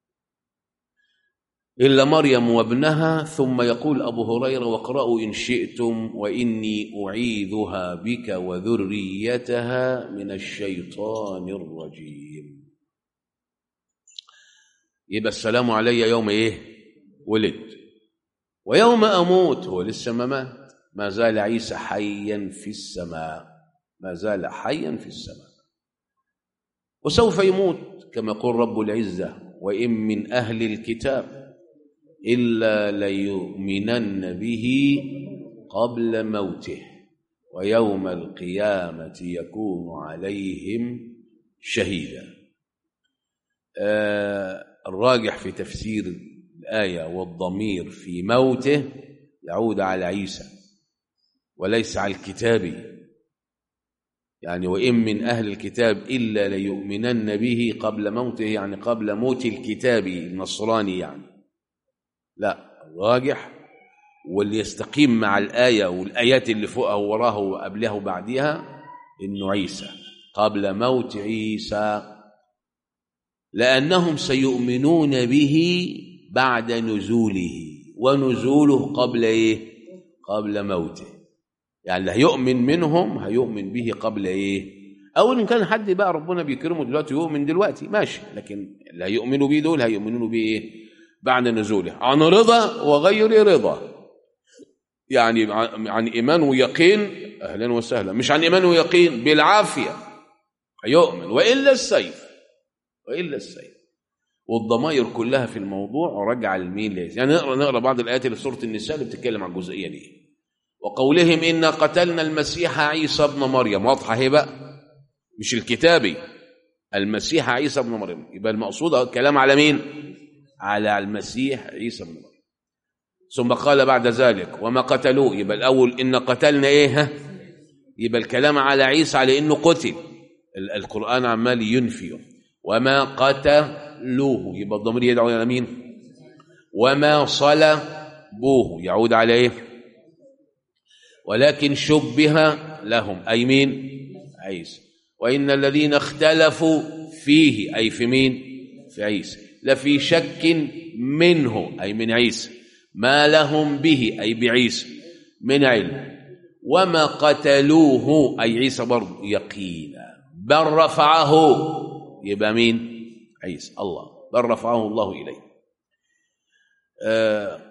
إلا مريم وابنها ثم يقول أبو هريرة واقرأوا إن شئتم وإني أعيذها بك وذريتها من الشيطان الرجيم يبقى السلام علي يوم إيه ولد ويوم أموت هو لسه ما مات ما زال عيسى حيا في السماء ما زال حيا في السماء وسوف يموت كما يقول رب العزة وإن من أهل الكتاب إلا ليؤمنن به قبل موته ويوم القيامة يكون عليهم شهيدا آه الراجح في تفسير الآية والضمير في موته يعود على عيسى وليس على الكتابي يعني وإن من أهل الكتاب إلا ليؤمنن به قبل موته يعني قبل موت الكتابي النصراني يعني لا الراجح واللي يستقيم مع الآية والآيات اللي فوقها ووراها وقبلها وبعدها إنه عيسى قبل موت عيسى لأنهم سيؤمنون به بعد نزوله ونزوله قبل إيه؟ قبل موته يعني اللي هيؤمن منهم هيؤمن به قبل إيه؟ أو إن كان حد بقى ربنا بيكرمه دلوقتي يؤمن دلوقتي ماشي لكن اللي هيؤمنوا به دول هيؤمنون به إيه؟ بعد نزوله عن رضا وغير رضا يعني عن إيمان ويقين أهلا وسهلا مش عن إيمان ويقين بالعافية يؤمن وإلا السيف وإلا السيف والضمائر كلها في الموضوع رجع لمين ليس يعني نقرأ, نقرأ بعض الآيات اللي في سورة النساء اللي بتتكلم عن الجزئية دي وقولهم إنا قتلنا المسيح عيسى ابن مريم واضحة هي بقى مش الكتابي المسيح عيسى ابن مريم يبقى المقصود الكلام على مين على المسيح عيسى بن مريم ثم قال بعد ذلك وما قتلوه يبقى الاول ان قتلنا ايه ها يبقى الكلام على عيسى على انه قتل القران عمال ينفيه وما قتلوه يبقى الضمير يدعو الى مين وما صلبوه يعود على ايه ولكن شبه لهم اي مين عيسى وان الذين اختلفوا فيه اي في مين في عيسى لفي شك منه أي من عيسى ما لهم به أي بعيسى من علم وما قتلوه أي عيسى برضه يقينا بل رفعه يبقى مين عيسى الله بل رفعه الله إليه آه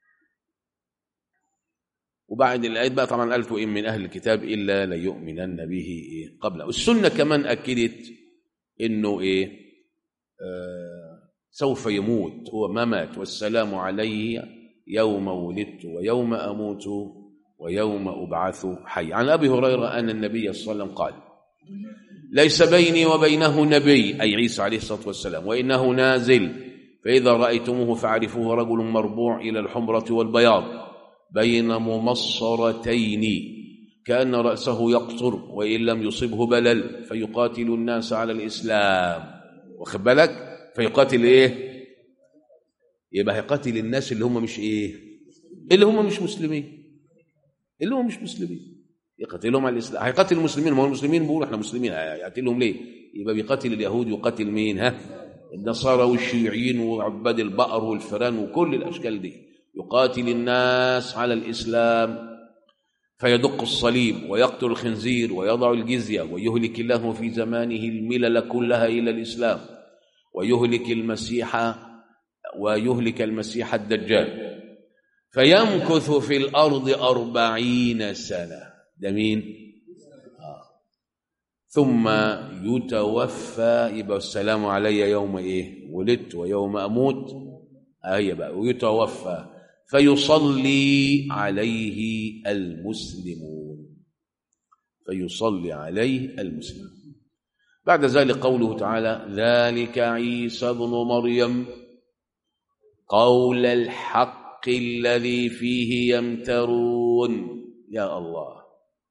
وبعد الآيات بقى طبعا قالت وإن من أهل الكتاب إلا ليؤمنن به إيه قبله السنة كمان أكدت إنه إيه آه سوف يموت هو ما مات والسلام علي يوم ولدت ويوم أموت ويوم أبعث حي عن أبي هريرة أن النبي صلى الله عليه وسلم قال ليس بيني وبينه نبي أي عيسى عليه الصلاة والسلام وإنه نازل فإذا رأيتموه فاعرفوه رجل مربوع إلى الحمرة والبياض بين ممصرتين كأن رأسه يقطر وإن لم يصبه بلل فيقاتل الناس على الإسلام واخد بالك فيقاتل إيه يبقى هيقاتل الناس اللي هم مش إيه اللي هم مش مسلمين اللي هم مش مسلمين يقاتلهم على الإسلام هيقاتل المسلمين ما هو المسلمين بيقولوا احنا مسلمين هيقاتلهم ليه يبقى بيقاتل اليهود يقاتل مين ها النصارى والشيوعيين وعباد البقر والفئران وكل الأشكال دي يقاتل الناس على الإسلام فيدق الصليب ويقتل الخنزير ويضع الجزية ويهلك الله في زمانه الملل كلها إلى الإسلام ويهلك المسيح ويهلك المسيح الدجال فيمكث في الأرض أربعين سنة ده مين؟ آه. ثم يتوفى يبقى السلام علي يوم إيه؟ ولدت ويوم أموت أهي بقى ويتوفى فيصلي عليه المسلمون فيصلي عليه المسلمون بعد ذلك قوله تعالى ذلك عيسى بن مريم قول الحق الذي فيه يمترون يا الله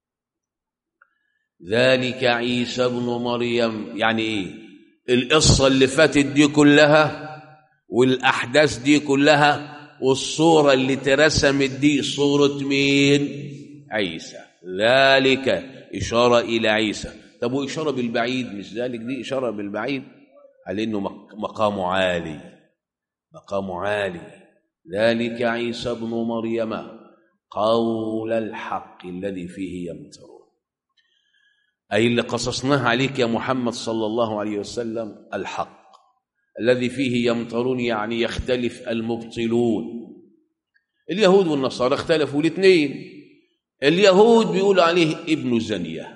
ذلك عيسى بن مريم يعني ايه القصه اللي فاتت دي كلها والاحداث دي كلها والصوره اللي ترسمت دي صوره مين عيسى ذلك اشاره الى عيسى طب واشاره بالبعيد مش ذلك دي اشاره بالبعيد على انه مقامه عالي مقامه عالي ذلك عيسى ابن مريم قول الحق الذي فيه يمترون أي اللي قصصناه عليك يا محمد صلى الله عليه وسلم الحق الذي فيه يمترون يعني يختلف المبطلون اليهود والنصارى اختلفوا الاثنين اليهود بيقولوا عليه ابن زنية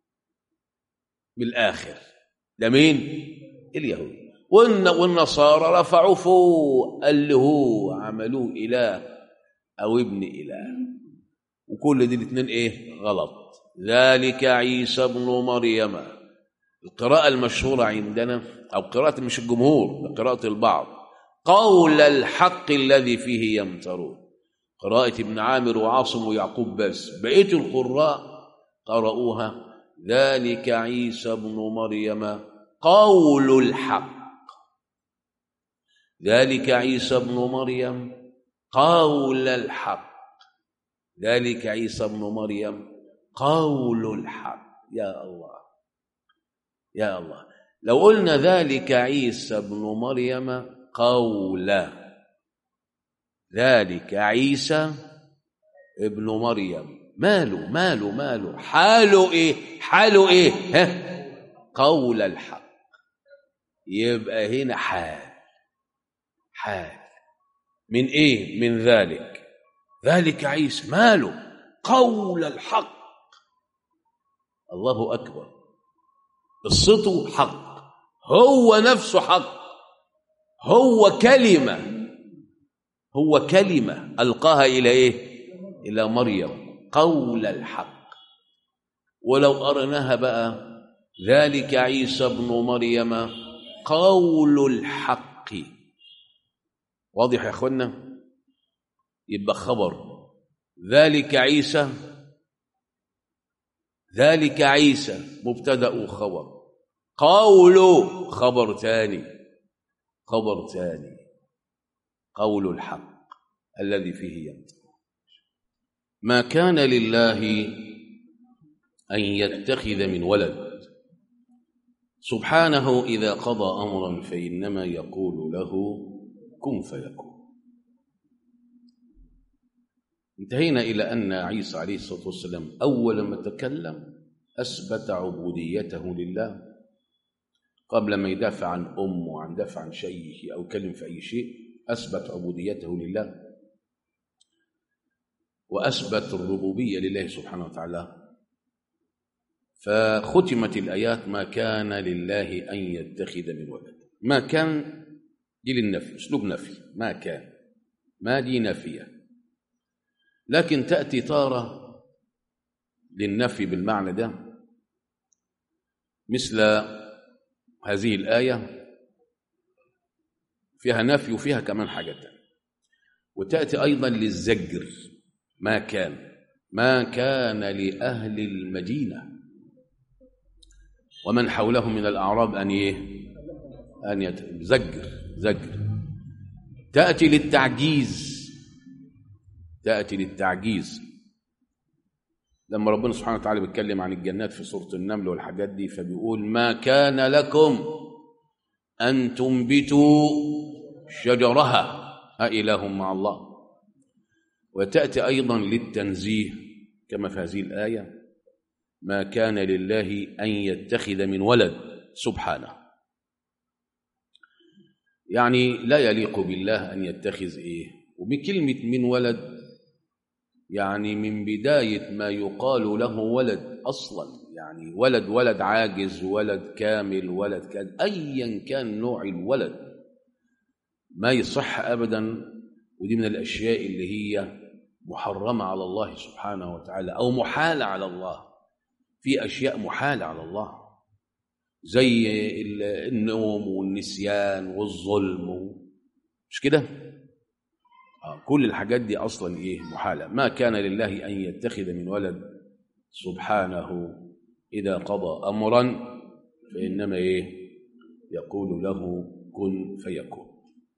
بالآخر ده مين اليهود والنصارى رفعوا فوق اللي هو عملوه إله أو ابن إله وكل دي الاثنين إيه غلط ذلك عيسى ابن مريم القراءة المشهورة عندنا أو قراءة مش الجمهور قراءة البعض قول الحق الذي فيه يمترون قراءة ابن عامر وعاصم ويعقوب بس بقية القراء قرأوها ذلك عيسى ابن مريم قول الحق ذلك عيسى ابن مريم قول الحق ذلك عيسى ابن مريم قول الحق يا الله يا الله لو قلنا ذلك عيسى ابن مريم قول ذلك عيسى ابن مريم ماله ماله ماله حاله ايه حاله ايه ها قول الحق يبقى هنا حال حال من ايه من ذلك ذلك عيسى ماله قول الحق الله اكبر قصته حق هو نفسه حق هو كلمه هو كلمه القاها الى ايه الى مريم قول الحق ولو ارناها بقى ذلك عيسى ابن مريم قول الحق واضح يا اخوانا يبقى خبر ذلك عيسى ذلك عيسى مبتدا وخبر قوله خبر ثاني خبر ثاني قول الحق الذي فيه ينطق ما كان لله ان يتخذ من ولد سبحانه اذا قضى امرا فانما يقول له كن فيكون انتهينا إلى أن عيسى عليه الصلاة والسلام أول ما تكلم أثبت عبوديته لله قبل ما يدافع عن أمه وعن دافع عن شيء أو يكلم في أي شيء أثبت عبوديته لله وأثبت الربوبية لله سبحانه وتعالى فختمت الآيات ما كان لله أن يتخذ من ولد ما كان دي للنفي أسلوب نفي ما كان ما دي نافية لكن تأتي طارة للنفي بالمعنى ده مثل هذه الآية فيها نفي وفيها كمان حاجة تانية وتأتي أيضا للزجر ما كان ما كان لأهل المدينة ومن حولهم من الأعراب أن إيه أن يتزجر زجر تأتي للتعجيز تأتي للتعجيز لما ربنا سبحانه وتعالى بيتكلم عن الجنات في سورة النمل والحاجات دي فبيقول ما كان لكم أن تنبتوا شجرها أإله مع الله وتأتي أيضا للتنزيه كما في هذه الآية ما كان لله أن يتخذ من ولد سبحانه يعني لا يليق بالله أن يتخذ إيه وبكلمة من ولد يعني من بداية ما يقال له ولد أصلا يعني ولد ولد عاجز ولد كامل ولد كان أيا كان نوع الولد ما يصح أبدا ودي من الأشياء اللي هي محرمة على الله سبحانه وتعالى أو محالة على الله في أشياء محالة على الله زي النوم والنسيان والظلم مش كده آه كل الحاجات دي أصلا إيه محالة ما كان لله أن يتخذ من ولد سبحانه إذا قضى أمرا فإنما إيه يقول له كن فيكون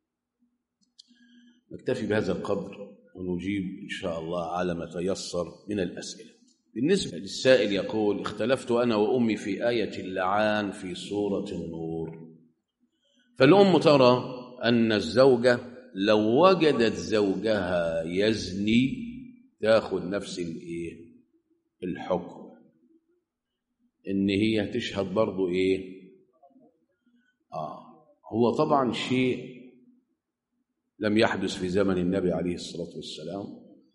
نكتفي بهذا القدر ونجيب إن شاء الله على ما تيسر من الأسئلة بالنسبة للسائل يقول اختلفت أنا وأمي في آية اللعان في سورة النور فالأم ترى أن الزوجة لو وجدت زوجها يزني تاخذ نفس الايه الحكم ان هي تشهد برضو ايه اه هو طبعا شيء لم يحدث في زمن النبي عليه الصلاه والسلام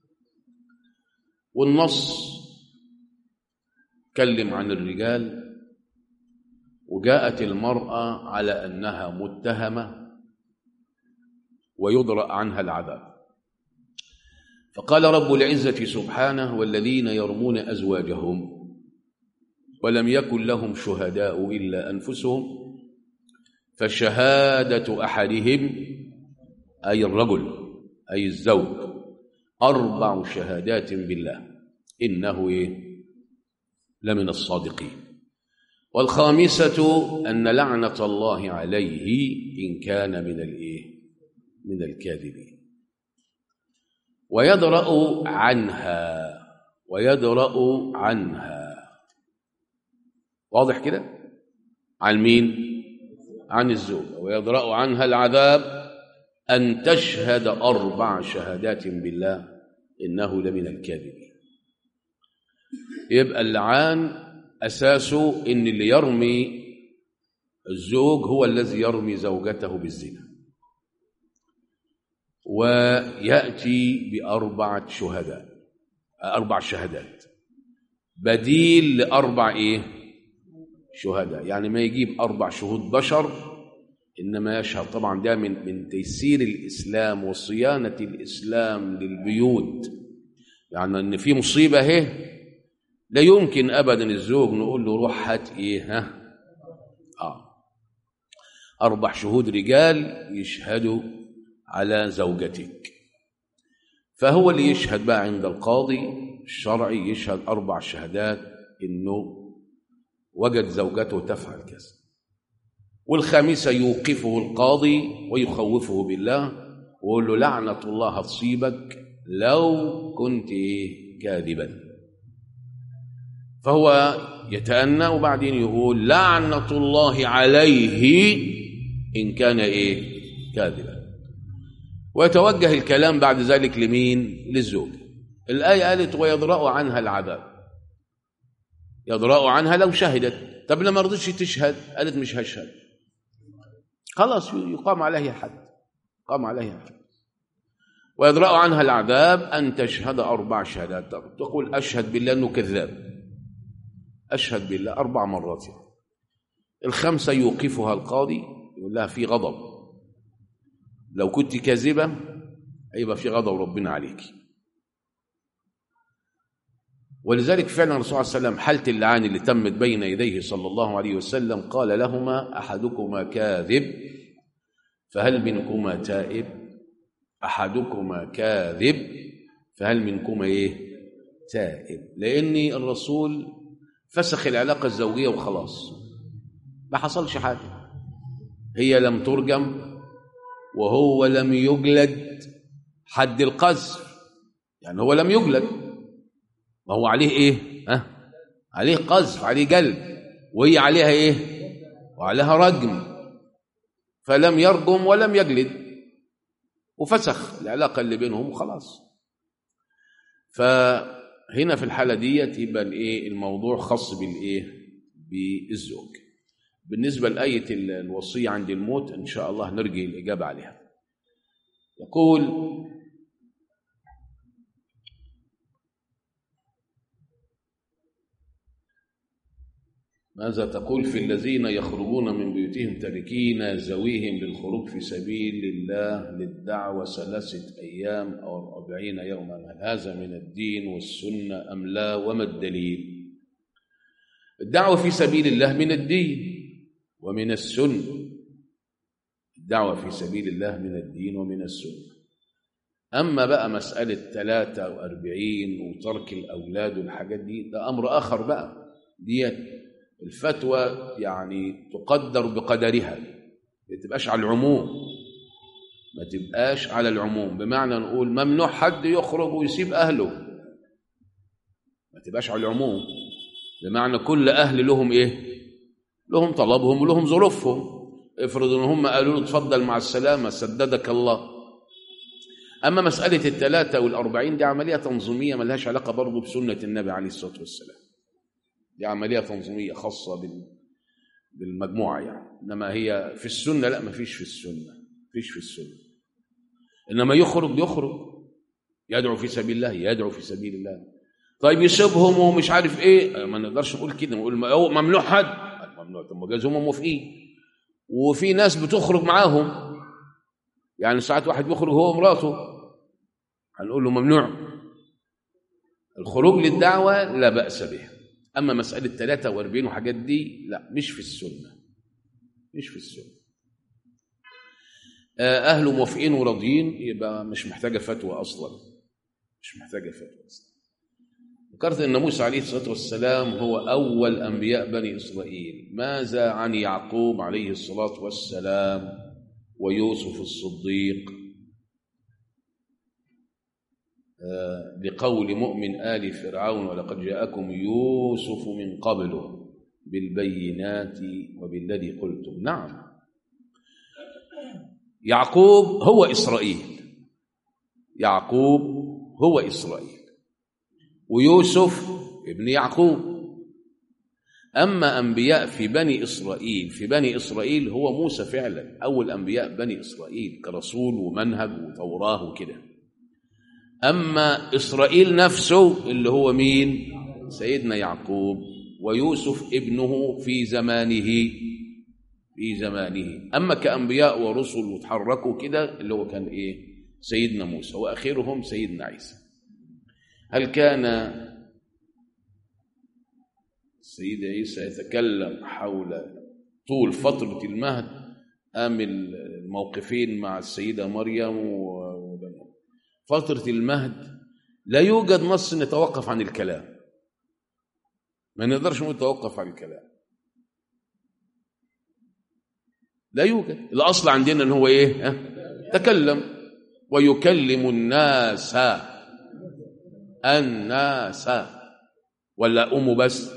والنص تكلم عن الرجال وجاءت المرأة على أنها متهمة ويدرأ عنها العذاب فقال رب العزة سبحانه والذين يرمون أزواجهم ولم يكن لهم شهداء إلا أنفسهم فشهادة أحدهم أي الرجل أي الزوج أربع شهادات بالله إنه إيه لمن الصادقين والخامسة أن لعنة الله عليه إن كان من الإيه من الكاذبين ويدرأ عنها ويدرأ عنها واضح كده عن مين عن الزوجة ويدرأ عنها العذاب أن تشهد أربع شهادات بالله إنه لمن الكاذبين يبقى اللعان أساسه إن اللي يرمي الزوج هو الذي يرمي زوجته بالزنا ويأتي بأربعة شهداء أربع شهادات بديل لأربع إيه شهداء يعني ما يجيب أربع شهود بشر إنما يشهد طبعا ده من من تيسير الإسلام وصيانة الإسلام للبيوت يعني إن في مصيبة اهي لا يمكن أبدا الزوج نقول له روح هات إيه ها آه أربع شهود رجال يشهدوا على زوجتك فهو اللي يشهد بقى عند القاضي الشرعي يشهد أربع شهادات إنه وجد زوجته تفعل كذا والخامسة يوقفه القاضي ويخوفه بالله ويقول له لعنة الله هتصيبك لو كنت إيه كاذبا فهو يتأنى وبعدين يقول لعنة الله عليه إن كان إيه كاذبا ويتوجه الكلام بعد ذلك لمين للزوج الآية قالت ويضرأ عنها العذاب يضرأ عنها لو شهدت طب لما رضيتش تشهد قالت مش هشهد خلاص يقام عليه الحد قام عليه الحد ويضرأ عنها العذاب أن تشهد أربع شهادات تقول أشهد بالله أنه كذاب أشهد بالله أربع مرات يعني. الخمسة يوقفها القاضي يقول لها في غضب لو كنت كاذبة هيبقى في غضب ربنا عليك ولذلك فعلا الرسول صلى الله عليه وسلم حالة اللعان اللي تمت بين يديه صلى الله عليه وسلم قال لهما أحدكما كاذب فهل منكما تائب أحدكما كاذب فهل منكما إيه تائب لأن الرسول فسخ العلاقة الزوجية وخلاص ما حصلش حاجة هي لم ترجم وهو لم يجلد حد القذف يعني هو لم يجلد ما هو عليه ايه ها عليه قذف عليه جلد وهي عليها ايه وعليها رجم فلم يرجم ولم يجلد وفسخ العلاقة اللي بينهم وخلاص فهنا في الحالة ديت يبقى الايه الموضوع خاص بالايه بالزوج بالنسبة لآية الوصية عند الموت إن شاء الله نرجي الإجابة عليها يقول ماذا تقول في الذين يخرجون من بيوتهم تاركين زويهم للخروج في سبيل الله للدعوة ثلاثة أيام أو أربعين يوما هل هذا من الدين والسنة أم لا وما الدليل الدعوة في سبيل الله من الدين ومن السنة الدعوة في سبيل الله من الدين ومن السنة أما بقى مسألة 43 وترك الأولاد والحاجات دي ده أمر آخر بقى ديت الفتوى يعني تقدر بقدرها ما تبقاش على العموم ما تبقاش على العموم بمعنى نقول ممنوع حد يخرج ويسيب أهله ما تبقاش على العموم بمعنى كل أهل لهم إيه لهم طلبهم ولهم ظروفهم افرض ان هم قالوا له اتفضل مع السلامة سددك الله أما مسألة الثلاثة والأربعين دي عملية تنظيمية ملهاش علاقة برضه بسنة النبي عليه الصلاة والسلام دي عملية تنظيمية خاصة بال... بالمجموعة يعني إنما هي في السنة لا ما فيش في السنة فيش في السنة إنما يخرج يخرج يدعو في سبيل الله يدعو في سبيل الله طيب يسيبهم ومش عارف ايه ما نقدرش نقول كده نقول ممنوع حد ممنوع طب ما جاز هم موافقين وفي ناس بتخرج معاهم يعني ساعات واحد بيخرج هو ومراته هنقول له ممنوع الخروج للدعوة لا بأس به أما مسألة 43 وحاجات دي لا مش في السنة مش في السنة أهله موافقين وراضيين يبقى مش محتاجة فتوى أصلا مش محتاجة فتوى أصلا ذكرت أن موسى عليه الصلاة والسلام هو أول أنبياء بني إسرائيل ماذا عن يعقوب عليه الصلاة والسلام ويوسف الصديق آه لقول مؤمن آل فرعون ولقد جاءكم يوسف من قبل بالبينات وبالذي قلتم نعم يعقوب هو إسرائيل يعقوب هو إسرائيل ويوسف ابن يعقوب أما أنبياء في بني إسرائيل في بني إسرائيل هو موسى فعلا أول أنبياء بني إسرائيل كرسول ومنهج وتوراه وكده أما إسرائيل نفسه اللي هو مين سيدنا يعقوب ويوسف ابنه في زمانه في زمانه أما كأنبياء ورسل وتحركوا كده اللي هو كان إيه سيدنا موسى وآخرهم سيدنا عيسى هل كان السيد عيسى يتكلم حول طول فترة المهد أم الموقفين مع السيدة مريم وبنوه فترة المهد لا يوجد نص يتوقف عن الكلام ما نقدرش نتوقف عن الكلام لا يوجد الأصل عندنا أنه هو إيه ها؟ تكلم ويكلم الناس الناس ولا أم بس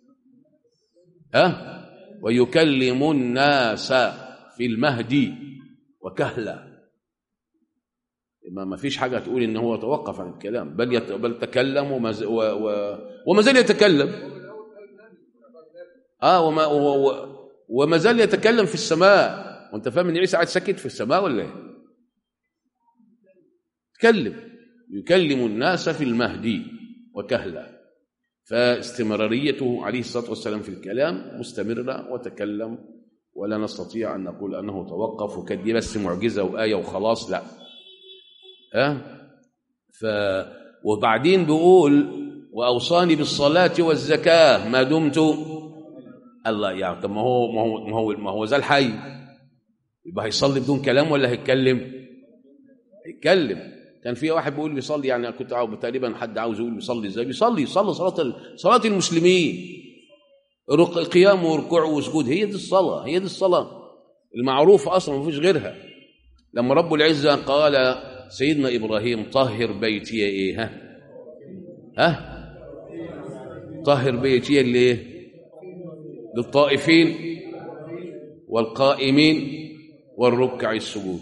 ها ويكلم الناس في المهدي وكهلا ما ما فيش حاجه تقول ان هو توقف عن الكلام بل يت... بل تكلم وما ز... و... و... وما زال يتكلم اه وما و... و... وما زال يتكلم في السماء وانت فاهم ان عيسى قاعد ساكت في السماء ولا ايه؟ يتكلم يكلم الناس في المهدي وكهلا فاستمراريته عليه الصلاه والسلام في الكلام مستمره وتكلم ولا نستطيع ان نقول انه توقف وكانت دي بس معجزه وايه وخلاص لا أه؟ ف وبعدين بيقول واوصاني بالصلاه والزكاه ما دمت الله يعني طب ما هو ما هو ما هو ما هو ذا الحي يبقى هيصلي بدون كلام ولا هيتكلم؟ هيتكلم كان في واحد بيقول بيصلي يعني كنت عاوز تقريبا حد عاوز يقول بيصلي ازاي؟ بيصلي يصلي صلاه ال- صلاه المسلمين رك- قيام وركوع وسجود هي دي الصلاه هي دي الصلاه المعروفه اصلا ما فيش غيرها لما رب العزه قال سيدنا ابراهيم طهر بيتي ايه ها ها طهر بيتي ليه للطائفين والقائمين والركع السجود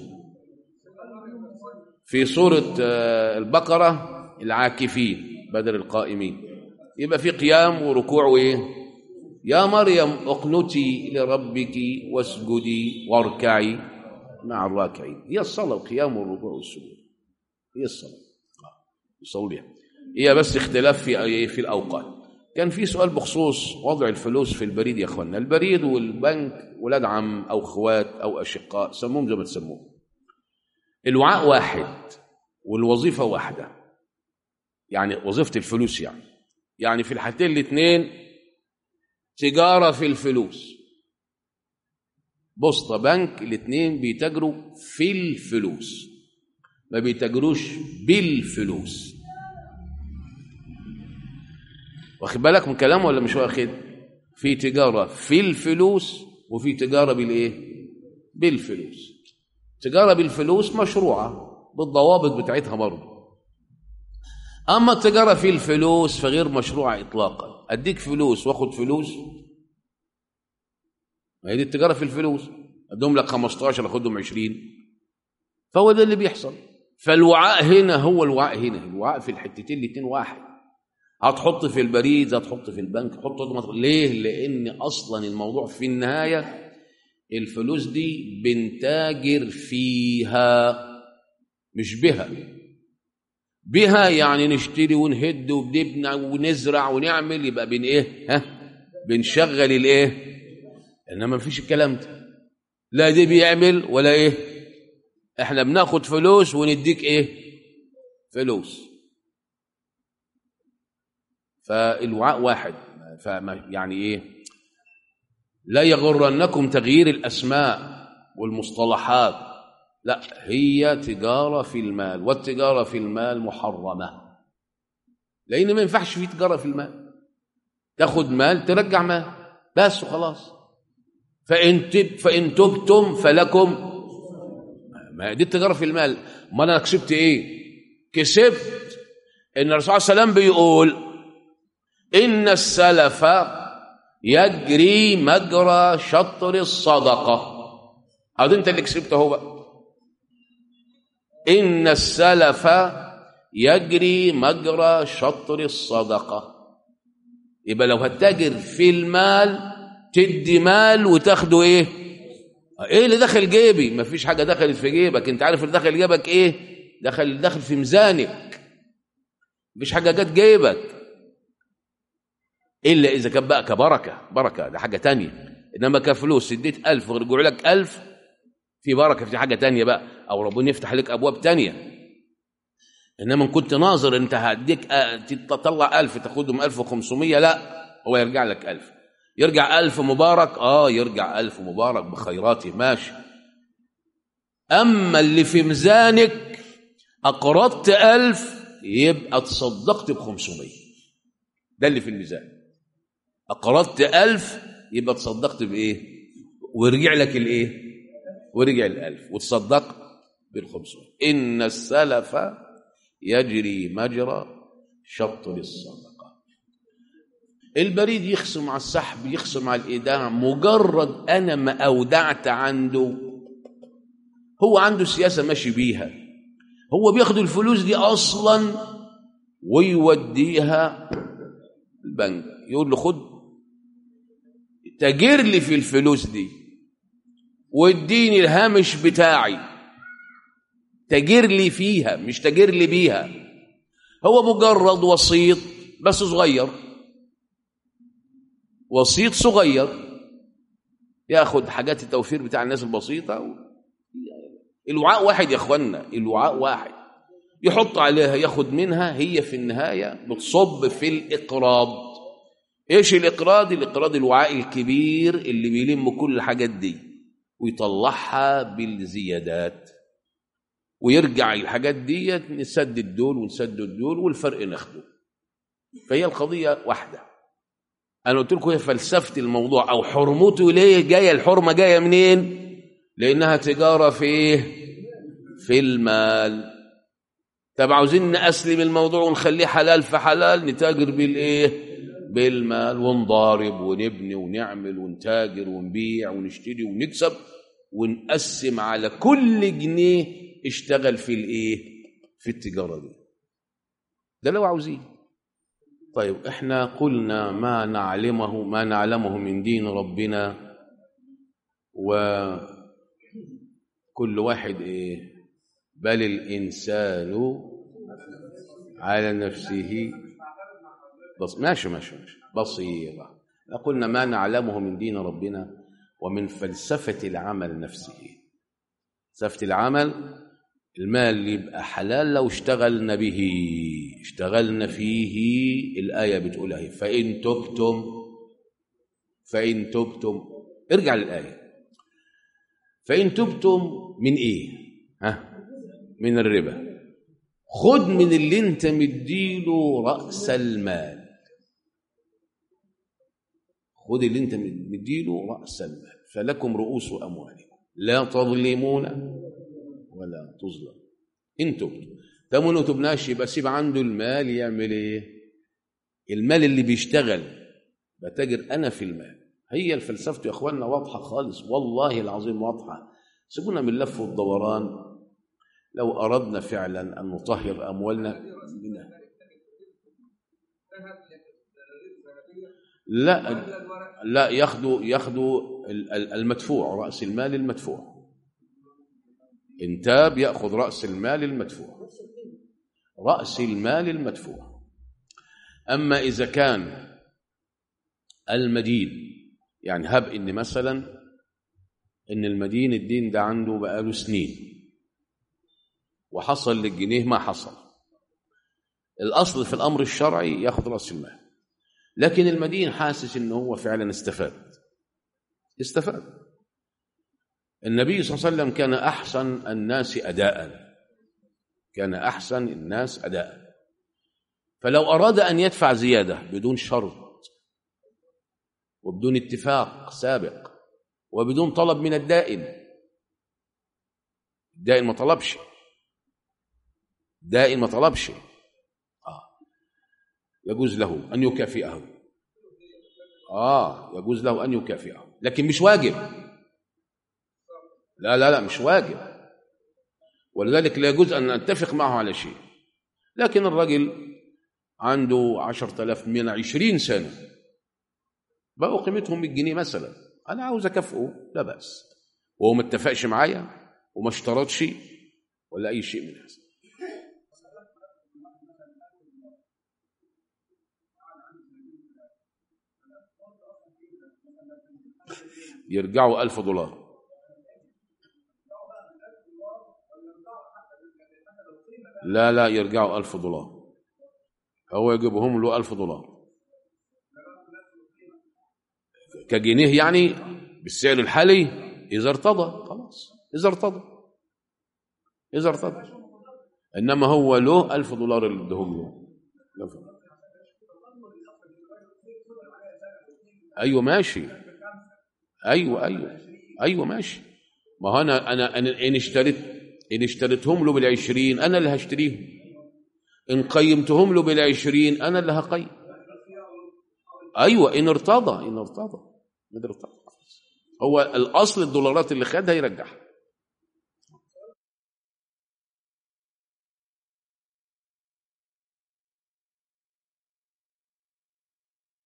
في سورة آه، البقرة العاكفين بدل القائمين يبقى في قيام وركوع وايه يا مريم اقنتي لربك واسجدي واركعي مع الراكعين هي الصلاة القيام والركوع والسجود هي الصلاة آه، يصليها هي بس اختلاف في في الأوقات كان في سؤال بخصوص وضع الفلوس في البريد يا اخوانا البريد والبنك ولاد عم او اخوات او اشقاء سموهم زي ما تسموهم الوعاء واحد والوظيفه واحده يعني وظيفه الفلوس يعني يعني في الحالتين الاثنين تجاره في الفلوس بوسطه بنك الاثنين بيتاجروا في الفلوس ما بيتاجروش بالفلوس واخد بالك من كلامه ولا مش واخد في تجاره في الفلوس وفي تجاره بالايه بالفلوس تجاره بالفلوس مشروعه بالضوابط بتاعتها برضه اما التجاره في الفلوس فغير مشروعه اطلاقا اديك فلوس واخد فلوس ما هي دي التجاره في الفلوس ادهم لك 15 اخدهم 20 فهو ده اللي بيحصل فالوعاء هنا هو الوعاء هنا الوعاء في الحتتين الاثنين واحد هتحط في البريد هتحط في البنك تحط ليه لان اصلا الموضوع في النهايه الفلوس دي بنتاجر فيها مش بها بها يعني نشتري ونهد وبنبنى ونزرع ونعمل يبقى بن ايه ها بنشغل الايه انما مفيش الكلام ده لا دي بيعمل ولا ايه احنا بناخد فلوس ونديك ايه فلوس فالوعاء واحد فما يعني ايه لا يغرنكم تغيير الاسماء والمصطلحات لا هي تجاره في المال والتجاره في المال محرمه لان ما ينفعش في تجاره في المال تاخد مال ترجع مال بس وخلاص فان تب فان تبتم فلكم ما دي التجاره في المال ما انا كسبت ايه كسبت ان الرسول صلى الله عليه وسلم بيقول ان السلف يجري مجرى شطر الصدقه هذا انت اللي كسبته هو بقى ان السلف يجري مجرى شطر الصدقه يبقى لو هتتاجر في المال تدي مال وتاخده ايه ايه اللي دخل جيبي مفيش حاجه دخلت في جيبك انت عارف اللي دخل جيبك ايه دخل دخل في ميزانك مفيش حاجه جت جيبك الا اذا كان بقى كبركه بركه ده حاجه تانية انما كفلوس اديت ألف ورجعوا لك ألف في بركه في حاجه تانية بقى او ربنا يفتح لك ابواب تانية انما ان كنت ناظر انت هديك تطلع ألف تاخدهم 1500 لا هو يرجع لك ألف يرجع ألف مبارك اه يرجع ألف مبارك بخيراته ماشي اما اللي في ميزانك اقرضت ألف يبقى تصدقت بخمسمية ده اللي في الميزان أقرضت ألف يبقى تصدقت بإيه ورجع لك الإيه ورجع الألف وتصدقت بالخمسمية إن السلف يجري مجرى شطر الصدقة البريد يخصم على السحب يخصم على الإيداع مجرد أنا ما أودعت عنده هو عنده سياسة ماشي بيها هو بياخد الفلوس دي اصلا ويوديها البنك يقول له خد تاجر لي في الفلوس دي واديني الهامش بتاعي تاجر لي فيها مش تاجر لي بيها هو مجرد وسيط بس صغير وسيط صغير ياخد حاجات التوفير بتاع الناس البسيطة و... الوعاء واحد يا اخوانا الوعاء واحد يحط عليها ياخد منها هي في النهاية بتصب في الإقراض ايش الإقراض الإقراض الوعاء الكبير اللي بيلم كل الحاجات دي ويطلعها بالزيادات ويرجع الحاجات دي نسدد دول ونسدد دول والفرق ناخده فهي القضية واحدة أنا قلت لكم هي فلسفة الموضوع أو حرمته ليه جاية الحرمة جاية منين لأنها تجارة في إيه في المال طب عاوزين نأسلم الموضوع ونخليه حلال في حلال نتاجر بالإيه بالمال ونضارب ونبني ونعمل ونتاجر ونبيع ونشتري ونكسب ونقسم على كل جنيه اشتغل في الايه في التجاره دي ده لو عاوزين طيب احنا قلنا ما نعلمه ما نعلمه من دين ربنا وكل واحد ايه بل الانسان على نفسه بص ماشي ماشي ماشي بصيرة قلنا ما نعلمه من دين ربنا ومن فلسفة العمل نفسه فلسفة العمل المال اللي يبقى حلال لو اشتغلنا به اشتغلنا فيه الآية بتقول اهي فإن تبتم فإن تبتم ارجع للآية فإن تبتم من إيه؟ ها؟ من الربا خد من اللي انت مديله رأس المال خد اللي انت مديله رأس المال فلكم رؤوس أموالكم لا تظلمون ولا تظلم ان تبتم طب ما تبناش يبقى سيب عنده المال يعمل ايه المال اللي بيشتغل بتاجر انا في المال هي الفلسفه يا اخواننا واضحه خالص والله العظيم واضحه سيبونا من اللف والدوران لو اردنا فعلا ان نطهر اموالنا منها لا لا ياخذوا ياخذوا المدفوع راس المال المدفوع انتاب ياخذ راس المال المدفوع راس المال المدفوع اما اذا كان المدين يعني هب ان مثلا ان المدين الدين ده عنده بقاله سنين وحصل للجنيه ما حصل الاصل في الامر الشرعي ياخذ راس المال لكن المدين حاسس انه هو فعلا استفاد استفاد النبي صلى الله عليه وسلم كان احسن الناس اداء كان احسن الناس اداء فلو اراد ان يدفع زياده بدون شرط وبدون اتفاق سابق وبدون طلب من الدائن الدائن ما طلبش دائن ما طلبش آه. يجوز له أن يكافئه آه يجوز له أن يكافئه لكن مش واجب لا لا لا مش واجب ولذلك لا يجوز أن نتفق معه على شيء لكن الرجل عنده عشرة آلاف من عشرين سنة بقوا قيمتهم 100 جنيه مثلا أنا عاوز أكافئه لا بأس وهو ما اتفقش معايا وما اشترطش ولا أي شيء من هذا يرجعوا ألف دولار لا لا يرجعوا ألف دولار هو يجيبهم له ألف دولار كجنيه يعني بالسعر الحالي إذا ارتضى خلاص إذا ارتضى إذا ارتضى إنما هو له ألف دولار اللي ادهم له أيوة ماشي ايوه ايوه ايوه ماشي ما هو انا انا انا ان اشتريت ان اشتريتهم له بالعشرين انا اللي هشتريهم ان قيمتهم له بالعشرين انا اللي هقيم ايوه ان ارتضى ان ارتضى ان ارتضى هو الاصل الدولارات اللي خدها يرجعها